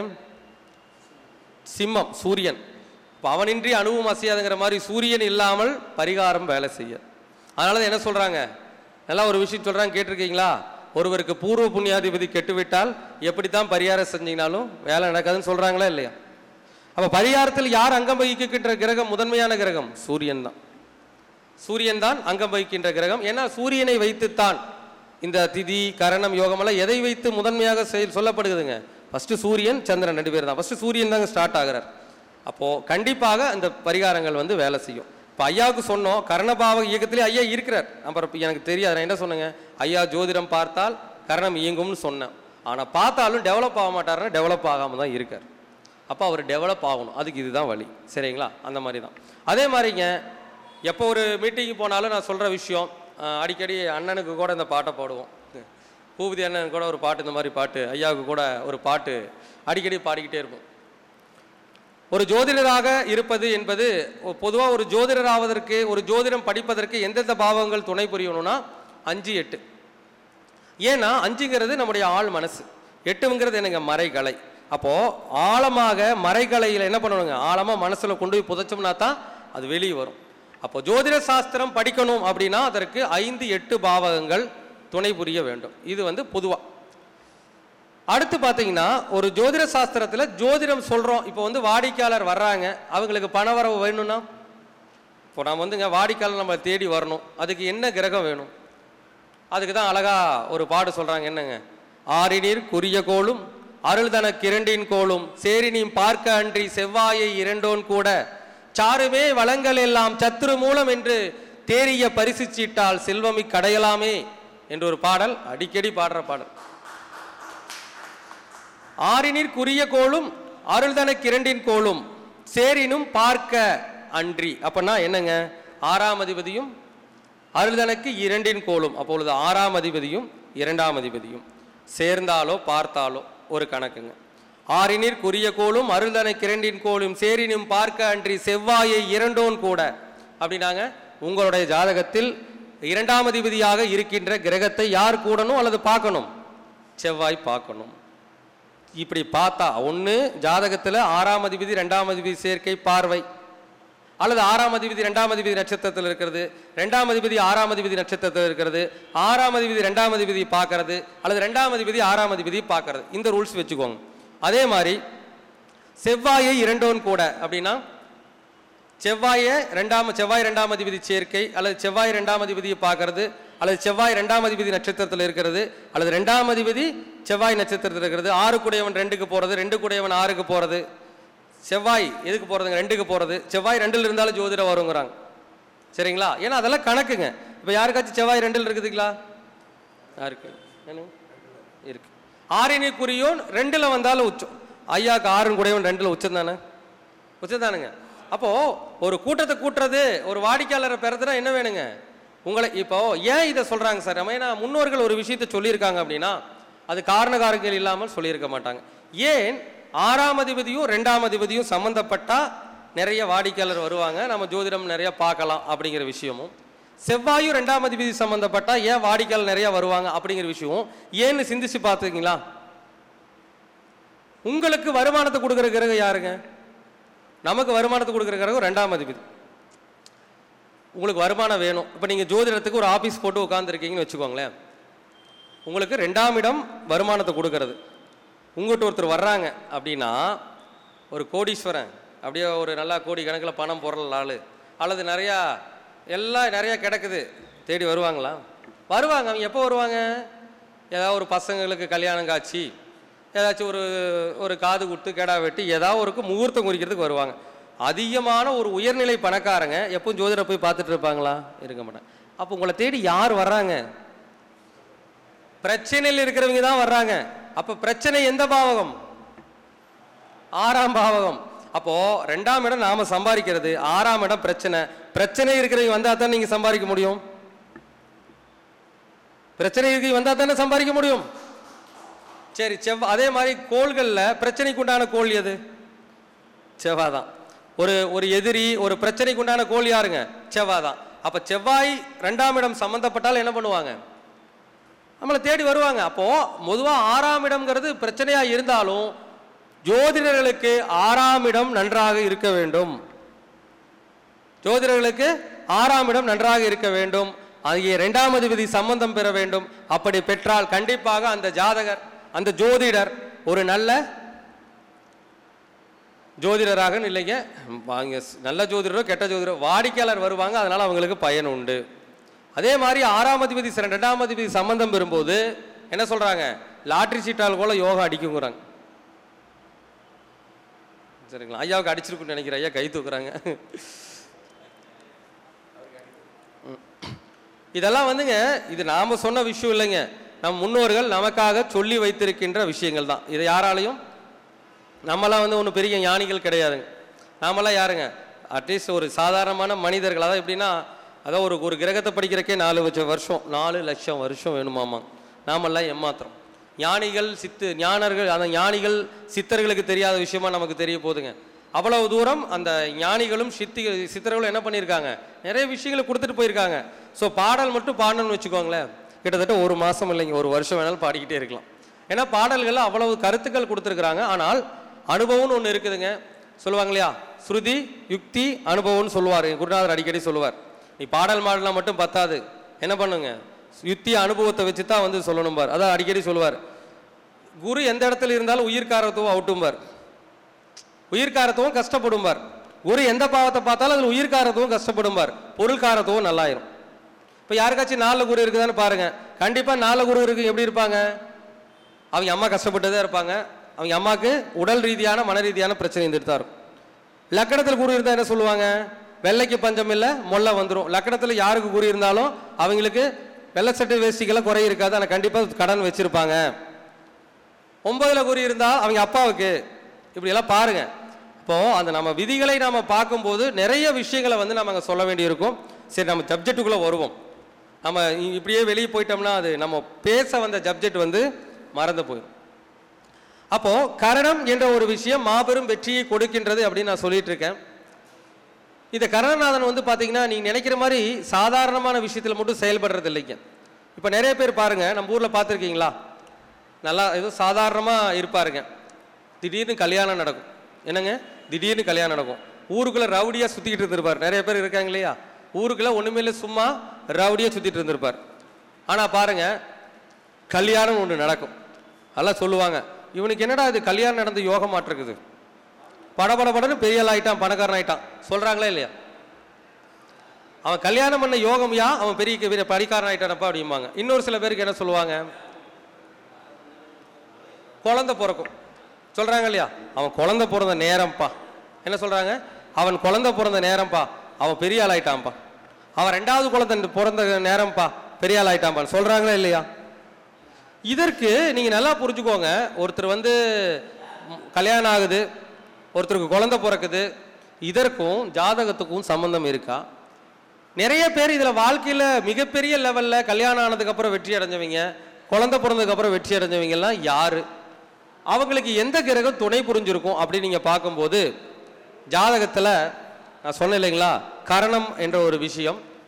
S2: சிம்மம் சூரியன் இப்போ அவனின்றி அணுவும் அசையாதுங்கிற மாதிரி சூரியன் இல்லாமல் பரிகாரம் வேலை செய்ய அதனால தான் என்ன சொல்றாங்க நல்லா ஒரு விஷயம் சொல்றாங்க கேட்டிருக்கீங்களா ஒருவருக்கு பூர்வ புண்ணியாதிபதி கெட்டுவிட்டால் எப்படித்தான் பரிகாரம் செஞ்சீங்கனாலும் வேலை நடக்காதுன்னு சொல்றாங்களா இல்லையா அப்ப பரிகாரத்தில் யார் அங்கம் வகிக்கின்ற கிரகம் முதன்மையான கிரகம் சூரியன் தான் சூரியன் தான் அங்கம் வகிக்கின்ற கிரகம் ஏன்னா சூரியனை வைத்துத்தான் இந்த திதி கரணம் யோகம் எல்லாம் எதை வைத்து முதன்மையாக செயல் சொல்லப்படுகுதுங்க ஃபர்ஸ்ட் சூரியன் சந்திரன் ரெண்டு பேர் தான் ஃபர்ஸ்ட் சூரியன் தாங்க ஸ்டார்ட் ஆகுறார் அப்போ கண்டிப்பாக அந்த பரிகாரங்கள் வந்து வேலை செய்யும் இப்போ ஐயாவுக்கு சொன்னோம் கரணபாவ இயக்கத்திலே ஐயா இருக்கிறார் அப்புறம் இப்ப எனக்கு தெரியாது நான் என்ன சொன்னேங்க ஐயா ஜோதிடம் பார்த்தால் கரணம் இயங்கும்னு சொன்னேன் ஆனால் பார்த்தாலும் டெவலப் ஆக மாட்டாருன்னா டெவலப் ஆகாம தான் இருக்கார் அப்போ அவர் டெவலப் ஆகணும் அதுக்கு இதுதான் வழி சரிங்களா அந்த மாதிரி தான் அதே மாதிரிங்க எப்போ ஒரு மீட்டிங்கு போனாலும் நான் சொல்கிற விஷயம் அஹ், அடிக்கடி அண்ணனுக்கு கூட இந்த பாட்டை பாடுவோம் பூபதி அண்ணனுக்கு கூட ஒரு பாட்டு இந்த மாதிரி பாட்டு ஐயாவுக்கு கூட ஒரு பாட்டு அடிக்கடி பாடிக்கிட்டே இருப்போம் ஒரு ஜோதிடராக இருப்பது என்பது பொதுவாக ஒரு ஜோதிடர் ஆவதற்கு ஒரு ஜோதிடம் படிப்பதற்கு எந்தெந்த பாவங்கள் துணை புரியணும்னா அஞ்சு எட்டு ஏன்னா அஞ்சுங்கிறது நம்முடைய ஆள் மனசு எட்டுங்கிறது என்னங்க மறைகலை அப்போ ஆழமாக மறைகலையில் என்ன பண்ணணுங்க ஆழமாக மனசுல கொண்டு போய் புதைச்சோம்னா தான் அது வெளியே வரும் அப்போ ஜோதிட சாஸ்திரம் படிக்கணும் அப்படின்னா அதற்கு ஐந்து எட்டு பாவகங்கள் துணை புரிய வேண்டும் இது வந்து பொதுவா அடுத்து பார்த்தீங்கன்னா ஒரு ஜோதிட சாஸ்திரத்தில் ஜோதிடம் சொல்கிறோம் இப்போ வந்து வாடிக்கையாளர் வர்றாங்க அவங்களுக்கு பணவரவு வேணும்னா இப்போ நாம் வந்துங்க வாடிக்கையாளர் நம்ம தேடி வரணும் அதுக்கு என்ன கிரகம் வேணும் அதுக்கு தான் அழகா ஒரு பாடு சொல்றாங்க என்னங்க ஆறினீர் குறிய கோளும் அருள்தன கிரண்டின் கோளும் சேரினீம் பார்க்க அன்றி செவ்வாயை இரண்டோன் கூட சாருமே வளங்கள் எல்லாம் சத்துரு மூலம் என்று தேறிய பரிசு சீட்டால் செல்வமி கடையலாமே என்று ஒரு பாடல் அடிக்கடி பாடுற பாடல் ஆறினீர் குறிய கோளும் அருள்தன கிரண்டின் கோளும் சேரினும் பார்க்க அன்றி அப்பன்னா என்னங்க ஆறாம் அதிபதியும் அருள்தனக்கு இரண்டின் கோளும் அப்பொழுது ஆறாம் அதிபதியும் இரண்டாம் அதிபதியும் சேர்ந்தாலோ பார்த்தாலோ ஒரு கணக்குங்க ஆறினீர் குறிய கோளும் அருள்தனை கிரண்டின் கோளும் சேரினும் பார்க்க அன்றி செவ்வாயை இரண்டோன் கூட அப்படின்னாங்க உங்களுடைய ஜாதகத்தில் இரண்டாம் அதிபதியாக இருக்கின்ற கிரகத்தை யார் கூடணும் அல்லது பார்க்கணும் செவ்வாய் பார்க்கணும் இப்படி பார்த்தா ஒன்று ஜாதகத்தில் ஆறாம் அதிபதி ரெண்டாம் அதிபதி சேர்க்கை பார்வை அல்லது ஆறாம் அதிபதி ரெண்டாம் அதிபதி நட்சத்திரத்தில் இருக்கிறது ரெண்டாம் அதிபதி ஆறாம் அதிபதி நட்சத்திரத்தில் இருக்கிறது ஆறாம் அதிபதி ரெண்டாம் அதிபதி பார்க்கறது அல்லது ரெண்டாம் அதிபதி ஆறாம் அதிபதி பார்க்கறது இந்த ரூல்ஸ் வச்சுக்கோங்க அதே மாதிரி செவ்வாயை இரண்டோன் கூட அப்படின்னா செவ்வாயை ரெண்டாம் செவ்வாய் ரெண்டாம் அதிபதி சேர்க்கை அல்லது செவ்வாய் ரெண்டாம் அதிபதியை பார்க்கறது அல்லது செவ்வாய் ரெண்டாம் அதிபதி நட்சத்திரத்தில் இருக்கிறது அல்லது ரெண்டாம் அதிபதி செவ்வாய் நட்சத்திரத்தில் இருக்கிறது ஆறு கூடையவன் ரெண்டுக்கு போகிறது ரெண்டு கூடையவன் ஆறுக்கு போகிறது செவ்வாய் எதுக்கு போகிறதுங்க ரெண்டுக்கு போகிறது செவ்வாய் ரெண்டில் இருந்தாலும் ஜோதிடம் வருங்கிறாங்க சரிங்களா ஏன்னா அதெல்லாம் கணக்குங்க இப்போ யாருக்காச்சும் செவ்வாய் ரெண்டில் இருக்குதுங்களா யாருக்கு என்ன இருக்கு ஆறினை குறியோன் ரெண்டில் வந்தாலும் உச்சம் ஐயாக்கு ஆறும் கூடையவன் ரெண்டில் உச்சம் தானே உச்சம் தானுங்க அப்போ ஒரு கூட்டத்தை கூட்டுறது ஒரு வாடிக்கையாளரை பெறதுனா என்ன வேணுங்க உங்களை இப்போ ஏன் இதை சொல்றாங்க சார் நம்ம ஏன்னா முன்னோர்கள் ஒரு விஷயத்தை சொல்லியிருக்காங்க அப்படின்னா அது காரண காரங்கள் இல்லாமல் சொல்லியிருக்க மாட்டாங்க ஏன் ஆறாம் அதிபதியும் ரெண்டாம் அதிபதியும் சம்மந்தப்பட்டா நிறைய வாடிக்கையாளர் வருவாங்க நம்ம ஜோதிடம் நிறைய பார்க்கலாம் அப்படிங்கிற விஷயமும் செவ்வாயும் ரெண்டாம் அதிபதி சம்பந்தப்பட்டா ஏன் வாடிக்கையாளர் நிறைய வருவாங்க அப்படிங்கிற விஷயம் ஏன்னு சிந்திச்சு பார்த்துருக்கீங்களா உங்களுக்கு வருமானத்தை கொடுக்குற கிரகம் யாருங்க நமக்கு வருமானத்தை கொடுக்குற கிரகம் ரெண்டாம் அதிபதி உங்களுக்கு வருமானம் வேணும் இப்போ நீங்கள் ஜோதிடத்துக்கு ஒரு ஆஃபீஸ் போட்டு உட்காந்துருக்கீங்கன்னு வச்சுக்கோங்களேன் உங்களுக்கு ரெண்டாம் இடம் வருமானத்தை கொடுக்கறது உங்கள்கிட்ட ஒருத்தர் வர்றாங்க அப்படின்னா ஒரு கோடீஸ்வரன் அப்படியே ஒரு நல்லா கோடி கணக்கில் பணம் பொருள் ஆள் அல்லது நிறையா எல்லாம் நிறையா கிடக்குது தேடி வருவாங்களா வருவாங்க அவங்க எப்போ வருவாங்க ஏதாவது ஒரு பசங்களுக்கு கல்யாணம் காட்சி ஏதாச்சும் ஒரு ஒரு காது குத்து கெடா வெட்டி ஏதாவது ஒரு முகூர்த்தம் குறிக்கிறதுக்கு வருவாங்க அதிகமான ஒரு உயர்நிலை பணக்காரங்க எப்பவும் ஜோதிடரை போய் பார்த்துட்டு இருப்பாங்களா இருக்க மாட்டாங்க அப்போ உங்களை தேடி யார் வர்றாங்க பிரச்சனையில் இருக்கிறவங்க தான் வர்றாங்க அப்ப பிரச்சனை எந்த பாவகம் ஆறாம் பாவகம் அப்போ ரெண்டாம் இடம் நாம சம்பாதிக்கிறது ஆறாம் இடம் பிரச்சனை பிரச்சனை இருக்கிறவங்க வந்தா தான் நீங்க சம்பாதிக்க முடியும் பிரச்சனை இருக்கிறவங்க வந்தா தானே சம்பாதிக்க முடியும் சரி செவ்வா அதே மாதிரி கோள்கள்ல பிரச்சனைக்கு உண்டான கோள் எது செவ்வாய் தான் ஒரு ஒரு எதிரி ஒரு பிரச்சனைக்கு உண்டான கோள் யாருங்க செவ்வாய் தான் அப்ப செவ்வாய் ரெண்டாம் இடம் சம்பந்தப்பட்டால் என்ன பண்ணுவாங்க நம்மளை தேடி வருவாங்க அப்போ பொதுவா ஆறாம் இடம்ங்கிறது பிரச்சனையா இருந்தாலும் ஜோதிடர்களுக்கு ஆறாம் இடம் நன்றாக இருக்க வேண்டும் ஜோதிடர்களுக்கு ஆறாம் இடம் நன்றாக இருக்க வேண்டும் ஆகிய இரண்டாம் அதிபதி சம்பந்தம் பெற வேண்டும் அப்படி பெற்றால் கண்டிப்பாக அந்த ஜாதகர் அந்த ஜோதிடர் ஒரு நல்ல ஜோதிடராக இல்லைங்க வாங்க நல்ல ஜோதிடரோ கெட்ட ஜோதிடரோ வாடிக்கையாளர் வருவாங்க அதனால அவங்களுக்கு பயன் உண்டு அதே மாதிரி ஆறாம் அதிபதி ச- ரெண்டாம் அதிபதி சம்பந்தம் பெறும்போது என்ன சொல்றாங்க லாட்ரி சீட்டால் போல யோகா அடிக்குங்கிறாங்க சரிங்களா ஐயாவுக்கு அடிச்சிருக்குன்னு நினைக்கிறேன் ஐயா கை தூக்குறாங்க ம். இதெல்லாம் வந்துங்க இது நாம சொன்ன விஷயம் இல்லைங்க நம் முன்னோர்கள் நமக்காக சொல்லி வைத்திருக்கின்ற விஷயங்கள் தான் இதை யாராலையும் நம்மலாம் வந்து ஒன்றும் பெரிய ஞானிகள் கிடையாதுங்க நாமெல்லாம் யாருங்க அட்லீஸ்ட் ஒரு சாதாரணமான மனிதர்கள் அதாவது எப்படின்னா அதாவது ஒரு ஒரு கிரகத்தை படிக்கிறக்கே நாலு லட்சம் வருஷம் நாலு லட்சம் வருஷம் வேணுமாமா நாமெல்லாம் ஏமாத்திரம் ஞானிகள் சித்து ஞானர்கள் அந்த ஞானிகள் சித்தர்களுக்கு தெரியாத விஷயமா நமக்கு தெரிய போகுதுங்க அவ்வளவு தூரம் அந்த ஞானிகளும் சித்தி சித்தர்களும் என்ன பண்ணியிருக்காங்க நிறைய விஷயங்களை கொடுத்துட்டு போயிருக்காங்க ஸோ பாடல் மட்டும் பாடணும்னு வச்சுக்கோங்களேன் கிட்டத்தட்ட ஒரு மாதம் இல்லைங்க ஒரு வருஷம் வேணாலும் பாடிக்கிட்டே இருக்கலாம் ஏன்னா பாடல்கள் அவ்வளவு கருத்துக்கள் கொடுத்துருக்குறாங்க ஆனால் அனுபவம்னு ஒன்று இருக்குதுங்க சொல்லுவாங்க இல்லையா ஸ்ருதி யுக்தி அனுபவம்னு சொல்லுவார் குருநாதர் அடிக்கடி சொல்லுவார் நீ பாடல் மாடலாம் மட்டும் பத்தாது என்ன பண்ணுங்க யுக்தி அனுபவத்தை வச்சு தான் வந்து சொல்லணும் பார் அதான் அடிக்கடி சொல்லுவார் குரு எந்த இடத்துல இருந்தாலும் உயிர்காரத்துவம் அவுட்டும்பார் உயிர்காரத்துவம் கஷ்டப்படும்பார் குரு எந்த பாவத்தை பார்த்தாலும் அதில் உயிர்காரத்துவம் கஷ்டப்படும்பார் பொருள்காரத்துவம் நல்லாயிரும் இப்போ யாருக்காச்சும் நாலு குரு இருக்குதான்னு பாருங்க கண்டிப்பாக நாலு குரு இருக்கு எப்படி இருப்பாங்க அவங்க அம்மா கஷ்டப்பட்டதே இருப்பாங்க அவங்க அம்மாவுக்கு உடல் ரீதியான மன ரீதியான பிரச்சனை இருந்துட்டு தான் இருக்கும் லக்கணத்தில் குரு இருந்தால் என்ன சொல்லுவாங்க வெள்ளைக்கு பஞ்சம் இல்லை மொல்ல வந்துடும் லக்கணத்தில் யாருக்கு குறி இருந்தாலும் அவங்களுக்கு வெள்ளை சட்டை வேஷ்டிக்கெல்லாம் குறை இருக்காது ஆனால் கண்டிப்பாக கடன் வச்சிருப்பாங்க ஒன்பதுல குறி இருந்தால் அவங்க அப்பாவுக்கு இப்படி எல்லாம் பாருங்க இப்போ அந்த நம்ம விதிகளை நாம பார்க்கும்போது நிறைய விஷயங்களை வந்து நம்ம அங்கே சொல்ல வேண்டியிருக்கும் சரி நம்ம சப்ஜெக்ட்டுக்குள்ளே வருவோம் நம்ம இ- இப்படியே வெளியே போயிட்டோம்னா அது நம்ம பேச வந்த சப்ஜெக்ட் வந்து மறந்து போயிடும் அப்போ கரணம் என்ற ஒரு விஷயம் மாபெரும் வெற்றியை கொடுக்கின்றது அப்படின்னு நான் சொல்லிட்டு இருக்கேன் இந்த கரணநாதன் வந்து பார்த்தீங்கன்னா நீங்க நினைக்கிற மாதிரி சாதாரணமான விஷயத்தில் மட்டும் செயல்படுறது இல்லைங்க இப்போ நிறைய பேர் பாருங்க நம்ம ஊரில் பார்த்துருக்கீங்களா நல்லா ஏதோ சாதாரணமாக இருப்பாருங்க திடீர்னு கல்யாணம் நடக்கும் என்னங்க திடீர்னு கல்யாணம் நடக்கும் ஊருக்குள்ளே ரவுடியாக சுற்றிக்கிட்டு இருந்திருப்பார் நிறைய பேர் இருக்காங்க இல்லையா ஊருக்குள்ளே ஒன்றுமே இல்லை சும்மா ரவுடியாக சுற்றிட்டு இருந்திருப்பார் ஆனால் பாருங்க கல்யாணம் ஒன்று நடக்கும் அதெல்லாம் சொல்லுவாங்க இவனுக்கு என்னடா இது கல்யாணம் நடந்து யோகமாட்டு இருக்குது படபட படன்னு பெரிய ஆள் ஆயிட்டான் பணக்காரன் ஆயிட்டான் சொல்றாங்களா இல்லையா அவன் கல்யாணம் பண்ண யோகம்யா அவன் பெரிய பெரிய படிக்காரன் ஆயிட்டானப்பா அப்படிம்பாங்க இன்னொரு சில பேருக்கு என்ன சொல்லுவாங்க குழந்தை பிறக்கும் சொல்றாங்க இல்லையா அவன் குழந்தை பிறந்த நேரம்ப்பா என்ன சொல்றாங்க அவன் குழந்தை பிறந்த நேரம்ப்பா அவன் பெரிய ஆள் ஆயிட்டான்ப்பா அவன் ரெண்டாவது குழந்தை பிறந்த நேரம்ப்பா பெரிய ஆள் ஆயிட்டான்ப்பா சொல்றாங்களா இல்லையா இதற்கு நீங்க நல்லா புரிஞ்சுக்கோங்க ஒருத்தர் வந்து ம், கல்யாணம் ஆகுது ஒருத்தருக்கு குழந்தை பிறக்குது இதற்கும் ஜாதகத்துக்கும் சம்பந்தம் இருக்கா நிறைய பேர் இதுல வாழ்க்கையில மிகப்பெரிய லெவல்ல கல்யாணம் ஆனதுக்கு அப்புறம் வெற்றி அடைஞ்சவங்க குழந்தை பிறந்ததுக்கு அப்புறம் வெற்றி அடைஞ்சவங்க எல்லாம் யாரு அவங்களுக்கு எந்த கிரகம் துணை புரிஞ்சிருக்கும் அப்படின்னு நீங்க பார்க்கும்போது ஜாதகத்துல நான் சொன்னேன் இல்லைங்களா கரணம் என்ற ஒரு விஷயம்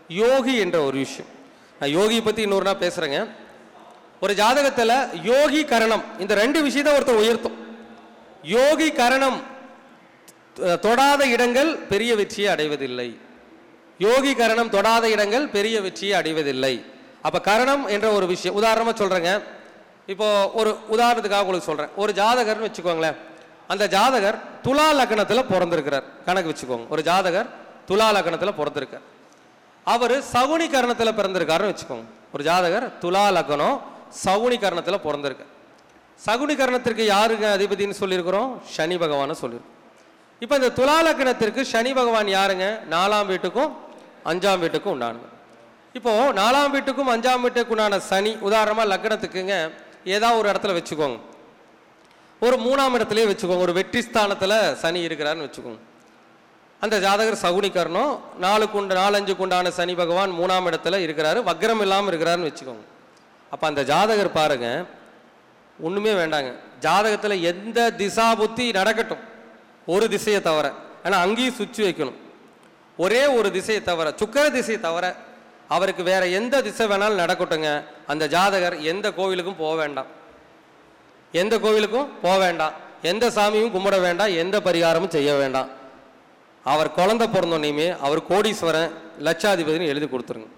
S2: யோகி என்ற ஒரு விஷயம் நான் யோகியை பற்றி இன்னொரு நாள் பேசுகிறேங்க ஒரு ஜாதகத்தில் யோகி கரணம் இந்த ரெண்டு விஷயத்தை ஒருத்தர் உயர்த்தும் யோகி கரணம் அஹ், தொடாத இடங்கள் பெரிய வெற்றியை அடைவதில்லை யோகி கரணம் தொடாத இடங்கள் பெரிய வெற்றியை அடைவதில்லை அப்ப கரணம் என்ற ஒரு விஷயம் உதாரணமா சொல்றேங்க இப்போ ஒரு உதாரணத்துக்காக உங்களுக்கு சொல்றேன் ஒரு ஜாதகர்னு வச்சுக்கோங்களேன் அந்த ஜாதகர் துலா லக்னத்துல பிறந்திருக்கிறார் கணக்கு வச்சுக்கோங்க ஒரு ஜாதகர் துலா லக்னத்துல பிறந்திருக்கார் அவர் சகுனி கரணத்துல பிறந்திருக்காருன்னு வச்சுக்கோங்க ஒரு ஜாதகர் துலா லக்னம் சகுனி கரணத்துல பிறந்திருக்கார் சகுனி கரணத்திற்கு யாருங்க அதிபதின்னு சொல்லியிருக்கிறோம் சனி பகவானை சொல்லியிருக்கோம் இப்போ இந்த துலா லக்னத்திற்கு சனி பகவான் யாருங்க நாலாம் வீட்டுக்கும் அஞ்சாம் வீட்டுக்கும் உண்டானவர் இப்போ நாலாம் வீட்டுக்கும் அஞ்சாம் வீட்டுக்கு உண்டான சனி உதாரணமா லக்னத்துக்குங்க ஏதாவது ஒரு இடத்துல வச்சுக்கோங்க ஒரு மூணாம் இடத்துலயே வச்சுக்கோங்க ஒரு வெற்றி ஸ்தானத்துல சனி இருக்கிறாருன்னு வச்சுக்கோங்க அந்த ஜாதகர் சகுனிக்கரணும் நாலுக்கு உண்டு நாலஞ்சுக்கு உண்டான சனி பகவான் மூணாம் இடத்துல இருக்கிறாரு வக்ரம் இல்லாமல் இருக்கிறாருன்னு வச்சுக்கோங்க அப்போ அந்த ஜாதகர் பாருங்க ஒண்ணுமே வேண்டாங்க ஜாதகத்துல எந்த திசா புத்தி நடக்கட்டும் ஒரு திசையை தவிர ஆனா அங்கேயும் சுற்றி வைக்கணும் ஒரே ஒரு திசையை தவிர சுக்கர திசையை தவிர அவருக்கு வேற எந்த திசை வேணாலும் நடக்கட்டுங்க அந்த ஜாதகர் எந்த கோவிலுக்கும் போக வேண்டாம் எந்த கோவிலுக்கும் போக வேண்டாம் எந்த சாமியும் கும்பிட வேண்டாம் எந்த பரிகாரமும் செய்ய வேண்டாம் அவர் குழந்தை பிறந்தோன்னையுமே அவர் கோடீஸ்வரன் லட்சாதிபதினு எழுதி கொடுத்துருங்க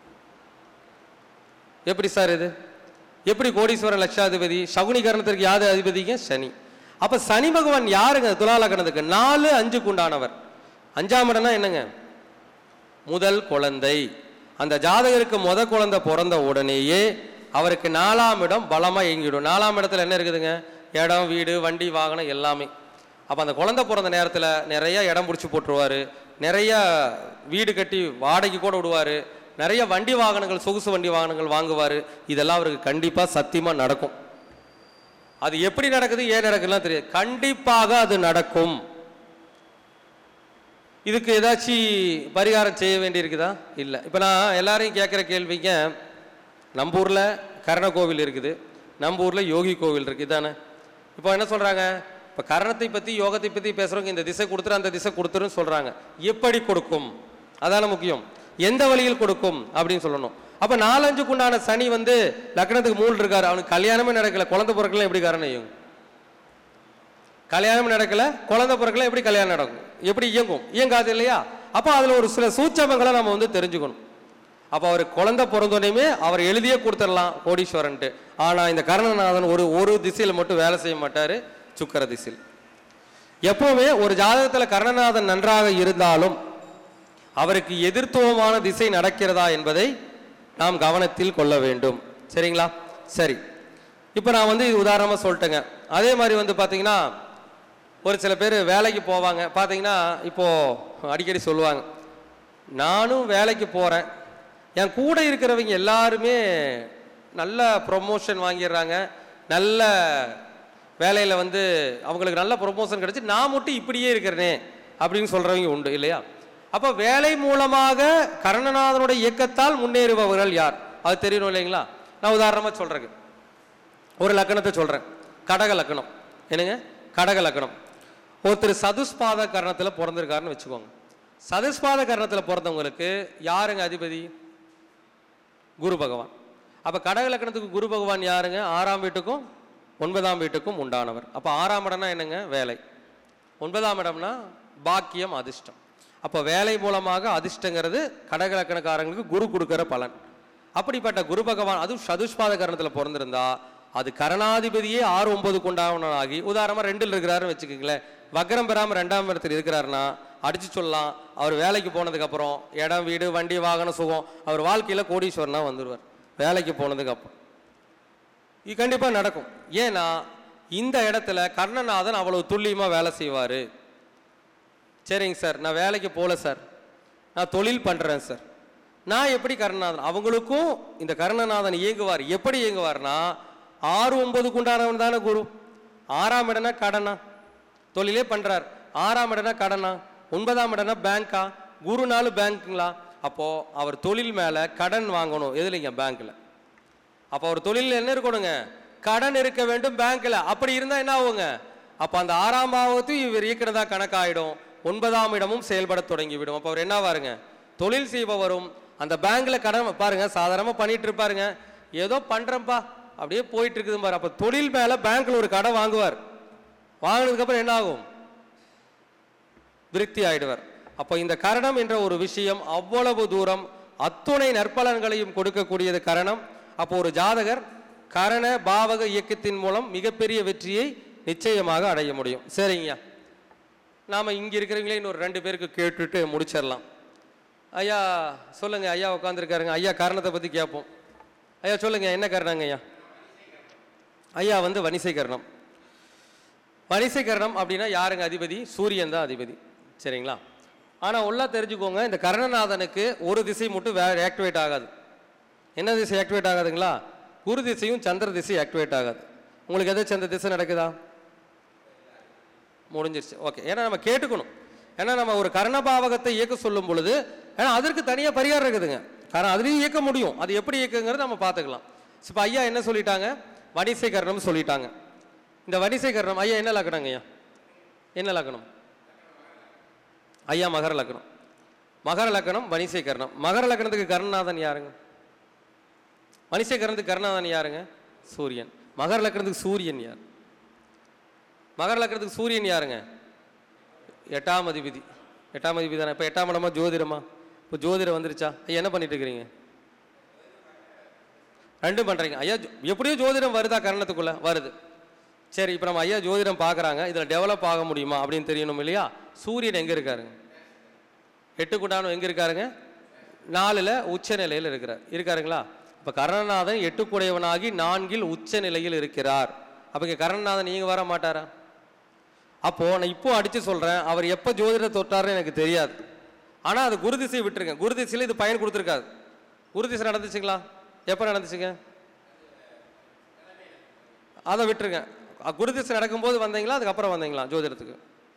S2: எப்படி சார் இது எப்படி கோடீஸ்வரன் லட்சாதிபதி சகுனி கரணத்திற்கு யாது அதிபதிங்க சனி அப்ப சனி பகவான் யாருங்க துலாலக்கணத்துக்கு நாலு அஞ்சுக்கு உண்டானவர் அஞ்சாம் இடம்னா என்னங்க முதல் குழந்தை அந்த ஜாதகருக்கு முத குழந்தை பிறந்த உடனேயே அவருக்கு நாலாம் இடம் பலமா இயங்கிடும் நாலாம் இடத்துல என்ன இருக்குதுங்க இடம் வீடு வண்டி வாகனம் எல்லாமே அப்போ அந்த குழந்தை பிறந்த நேரத்தில் நிறைய இடம் பிடிச்சி போட்டுருவாரு நிறைய வீடு கட்டி வாடகைக்கு கூட விடுவாரு நிறைய வண்டி வாகனங்கள் சொகுசு வண்டி வாகனங்கள் வாங்குவார் இதெல்லாம் அவருக்கு கண்டிப்பாக சத்தியமாக நடக்கும் அது எப்படி நடக்குது ஏன் நடக்குதுலாம் தெரியாது கண்டிப்பாக அது நடக்கும் இதுக்கு ஏதாச்சும் பரிகாரம் செய்ய வேண்டியிருக்குதா இல்லை இப்போ நான் எல்லாரையும் கேட்குற கேள்விங்க நம்ம ஊரில் கரண கோவில் இருக்குது நம்ம ஊரில் யோகி கோவில் இருக்குது இதானே இப்போ என்ன சொல்கிறாங்க இப்போ கரணத்தை பற்றி யோகத்தை பற்றி பேசுகிறவங்க இந்த திசை கொடுத்துரு அந்த திசை கொடுத்துருன்னு சொல்கிறாங்க எப்படி கொடுக்கும் அதான முக்கியம் எந்த வழியில் கொடுக்கும் அப்படின்னு சொல்லணும் அப்போ நாலஞ்சுக்கு உண்டான சனி வந்து லக்னத்துக்கு மூணு இருக்காரு அவனுக்கு கல்யாணமே நடக்கல குழந்தை பிறக்கலாம் எப்படி காரணம் இயங்கும் கல்யாணம் நடக்கல குழந்தை பிறக்கல எப்படி கல்யாணம் நடக்கும் எப்படி இயங்கும் இயங்காது இல்லையா அப்போ அதில் ஒரு சில சூட்சமங்களை நம்ம வந்து தெரிஞ்சுக்கணும் அப்போ அவர் குழந்தை பிறந்தோடனே அவர் எழுதியே கொடுத்துடலாம் கோடீஸ்வரன்ட்டு ஆனால் இந்த கருணநாதன் ஒரு ஒரு திசையில் மட்டும் வேலை செய்ய மாட்டார் சுக்கர திசையில் எப்பவுமே ஒரு ஜாதகத்தில் கருணநாதன் நன்றாக இருந்தாலும் அவருக்கு எதிர்த்துவமான திசை நடக்கிறதா என்பதை நாம் கவனத்தில் கொள்ள வேண்டும் சரிங்களா சரி இப்போ நான் வந்து இது உதாரணமாக சொல்லிட்டேங்க அதே மாதிரி வந்து பார்த்தீங்கன்னா ஒரு சில பேர் வேலைக்கு போவாங்க பார்த்தீங்கன்னா இப்போது அடிக்கடி சொல்லுவாங்க நானும் வேலைக்கு போகிறேன் என் கூட இருக்கிறவங்க எல்லாருமே நல்ல ப்ரொமோஷன் வாங்கிடுறாங்க நல்ல வேலையில் வந்து அவங்களுக்கு நல்ல ப்ரொமோஷன் கிடச்சி நான் மட்டும் இப்படியே இருக்கிறேனே அப்படின்னு சொல்கிறவங்க உண்டு இல்லையா அப்போ வேலை மூலமாக கருணநாதனுடைய இயக்கத்தால் முன்னேறுபவர்கள் யார் அது தெரியணும் இல்லைங்களா நான் உதாரணமாக சொல்கிறேங்க ஒரு லக்கணத்தை சொல்கிறேன் கடக லக்கணம் என்னங்க கடக லக்கணம் ஒருத்தர் சதுஸ்பாத கரணத்தில் பிறந்திருக்காருன்னு வச்சுக்கோங்க சதுஸ்பாத கரணத்தில் பிறந்தவங்களுக்கு யாருங்க அதிபதி குரு பகவான் அப்போ கடக லக்கணத்துக்கு குரு பகவான் யாருங்க ஆறாம் வீட்டுக்கும் ஒன்பதாம் வீட்டுக்கும் உண்டானவர் அப்போ ஆறாம் இடம்னா என்னங்க வேலை ஒன்பதாம் இடம்னா பாக்கியம் அதிர்ஷ்டம் அப்போ வேலை மூலமாக அதிர்ஷ்டங்கிறது கடக லக்கணக்காரங்களுக்கு குரு கொடுக்கிற பலன் அப்படிப்பட்ட குரு பகவான் அதுவும் சதுஷ்பாத கரணத்தில் பிறந்திருந்தா அது கரணாதிபதியே ஆறு ஒன்பதுக்கு உண்டானவனாகி உதாரணமாக ரெண்டில் இருக்கிறாருன்னு வச்சுக்கோங்களேன் வக்ரம் பெறாமல் ரெண்டாம் இடத்தில் இருக்கிறாருன்னா அடிச்சு சொல்லலாம் அவர் வேலைக்கு போனதுக்கு அப்புறம் இடம் வீடு வண்டி வாகனம் சுகம் அவர் வாழ்க்கையில் கோடீஸ்வரனா வந்துடுவார் வேலைக்கு போனதுக்கு அப்புறம் இது கண்டிப்பாக நடக்கும் ஏன்னா இந்த இடத்துல கர்ணநாதன் அவ்வளவு துல்லியமாக வேலை செய்வார் சரிங்க சார் நான் வேலைக்கு போகல சார் நான் தொழில் பண்ணுறேன் சார் நான் எப்படி கருணநாதன் அவங்களுக்கும் இந்த கருணநாதன் இயங்குவார் எப்படி இயங்குவார்னா ஆறு ஒன்பதுக்கு உண்டானவன் தானே குரு ஆறாம் இடம்னா கடனா தொழிலே பண்றார் ஆறாம் இடம்னா கடனா ஒன்பதாம் இடம்னா பேங்க்கா குருனாலும் பேங்க்குங்களா அப்போ அவர் தொழில் மேல கடன் வாங்கணும் எதுலைங்க பேங்க்ல அப்போ அவர் தொழிலில் என்ன இருக்கணுங்க கடன் இருக்க வேண்டும் பேங்க்ல அப்படி இருந்தா என்ன ஆகுங்க அப்போ அந்த ஆறாம் பாவத்தையும் இவர் இயக்கிறதா கணக்காயிடும் ஒன்பதாம் இடமும் செயல்பட தொடங்கிவிடும் அப்போ அவர் என்ன வாருங்க தொழில் செய்பவரும் அந்த பேங்க்ல கடன் பாருங்க சாதாரணமா பண்ணிட்டு இருப்பாருங்க ஏதோ பண்றேன்ப்பா அப்படியே போயிட்டு இருக்குது பாரு அப்ப தொழில் மேல பேங்க்ல ஒரு கடன் வாங்குவார் வாங்கினதுக்கு அப்புறம் என்ன ஆகும் விருத்தி ஆயிடுவார் அப்போ இந்த கரணம் என்ற ஒரு விஷயம் அவ்வளவு தூரம் அத்துணை நற்பலன்களையும் கொடுக்கக்கூடியது கரணம் அப்போ ஒரு ஜாதகர் கரண பாவக இயக்கத்தின் மூலம் மிகப்பெரிய வெற்றியை நிச்சயமாக அடைய முடியும் சரிங்கய்யா நாம இங்க இருக்கிறவங்களே இன்னொரு ரெண்டு பேருக்கு கேட்டுட்டு முடிச்சிடலாம் ஐயா சொல்லுங்க ஐயா உட்காந்துருக்காருங்க ஐயா காரணத்தை பத்தி கேட்போம் ஐயா சொல்லுங்க என்ன காரணங்க ஐயா ஐயா வந்து வணிசை கரணம் வரிசை கரணம் அப்படின்னா யாருங்க அதிபதி சூரியன் தான் அதிபதி சரிங்களா ஆனால் உள்ள தெரிஞ்சுக்கோங்க இந்த கரணநாதனுக்கு ஒரு திசை மட்டும் வே ஆக்டிவேட் ஆகாது என்ன திசை ஆக்டிவேட் ஆகாதுங்களா குரு திசையும் சந்திர திசை ஆக்டிவேட் ஆகாது உங்களுக்கு எதாச்சும் அந்த திசை நடக்குதா முடிஞ்சிருச்சு ஓகே ஏன்னா நம்ம கேட்டுக்கணும் ஏன்னா நம்ம ஒரு கர்ணபாவகத்தை இயக்க சொல்லும் பொழுது ஏன்னா அதற்கு தனியாக பரிகாரம் இருக்குதுங்க காரணம் அதுலேயும் இயக்க முடியும் அது எப்படி இயக்குங்கிறது நம்ம பார்த்துக்கலாம் இப்போ ஐயா என்ன சொல்லிட்டாங்க வணிசை கரணம் சொல்லிட்டாங்க இந்த வணிசை கரணம் ஐயா என்ன லக்கணங்க ஐயா என்ன லக்கணம் ஐயா மகர லக்கணம் மகர லக்கணம் வணிசை கரணம் மகர லக்கணத்துக்கு கருணநாதன் யாருங்க வணிசை கரணத்துக்கு கருணாதன் யாருங்க சூரியன் மகர லக்கணத்துக்கு சூரியன் யார் மகர லக்கணத்துக்கு சூரியன் யாருங்க எட்டாம் அதிபதி எட்டாம் அதிபதி தானே இப்போ எட்டாம் இடமா ஜோதிடமா இப்போ ஜோதிடம் வந்துருச்சா ஐயா என்ன பண்ணிட்டு இருக்கிறீங்க ரெண்டும் பண்றீங்க ஐயா ஜோ- எப்படியோ ஜோதிடம் வருதா கரணத்துக்குள்ள வருது சரி இப்போ நம்ம ஐயா ஜோதிடம் பார்க்குறாங்க இதில் டெவலப் ஆக முடியுமா அப்படின்னு தெரியணும் இல்லையா சூரியன் எங்கே இருக்காருங்க எட்டுக்குண்டானம் எங்கே இருக்காருங்க நாலில் உச்ச நிலையில் இருக்கிறார் இருக்காருங்களா இப்போ கரணநாதன் எட்டுக்குடையவனாகி நான்கில் உச்ச நிலையில் இருக்கிறார் அப்போ இங்கே கரணநாதன் நீங்கள் வர மாட்டாரா அப்போ நான் இப்போ அடிச்சு சொல்றேன் அவர் எப்போ ஜோதிடத்தை தொட்டாருன்னு எனக்கு தெரியாது ஆனா அது குரு திசையை விட்டுருங்க குரு திசையில இது பயன் கொடுத்துருக்காது குரு திசை நடந்துச்சுங்களா எப்போ நடந்துச்சுங்க அதை விட்டுருங்க அ, குரு திசை நடக்கும்போது வந்தீங்களா அதுக்கப்புறம் வந்தீங்களா ஜோதிடத்துக்கு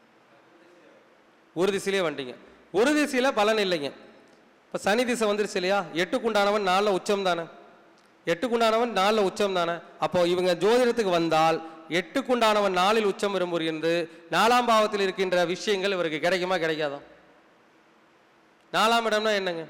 S2: குரு திசையிலே வந்துட்டீங்க குரு திசையில பலன் இல்லைங்க இப்போ சனி திசை வந்துருச்சு இல்லையா எட்டுக்குண்டானவன் நாலில் உச்சம் தானே எட்டுக்குண்டானவன் நாலில் உச்சம் தானே அப்போ இவங்க ஜோதிடத்துக்கு வந்தால் எட்டுக்குண்டானவன் நாலில் உச்சம் விரும்புகிறது நாலாம் பாவத்தில் இருக்கின்ற விஷயங்கள் இவருக்கு கிடைக்குமா கிடைக்காதா நாலாம் இடம்னா என்னங்க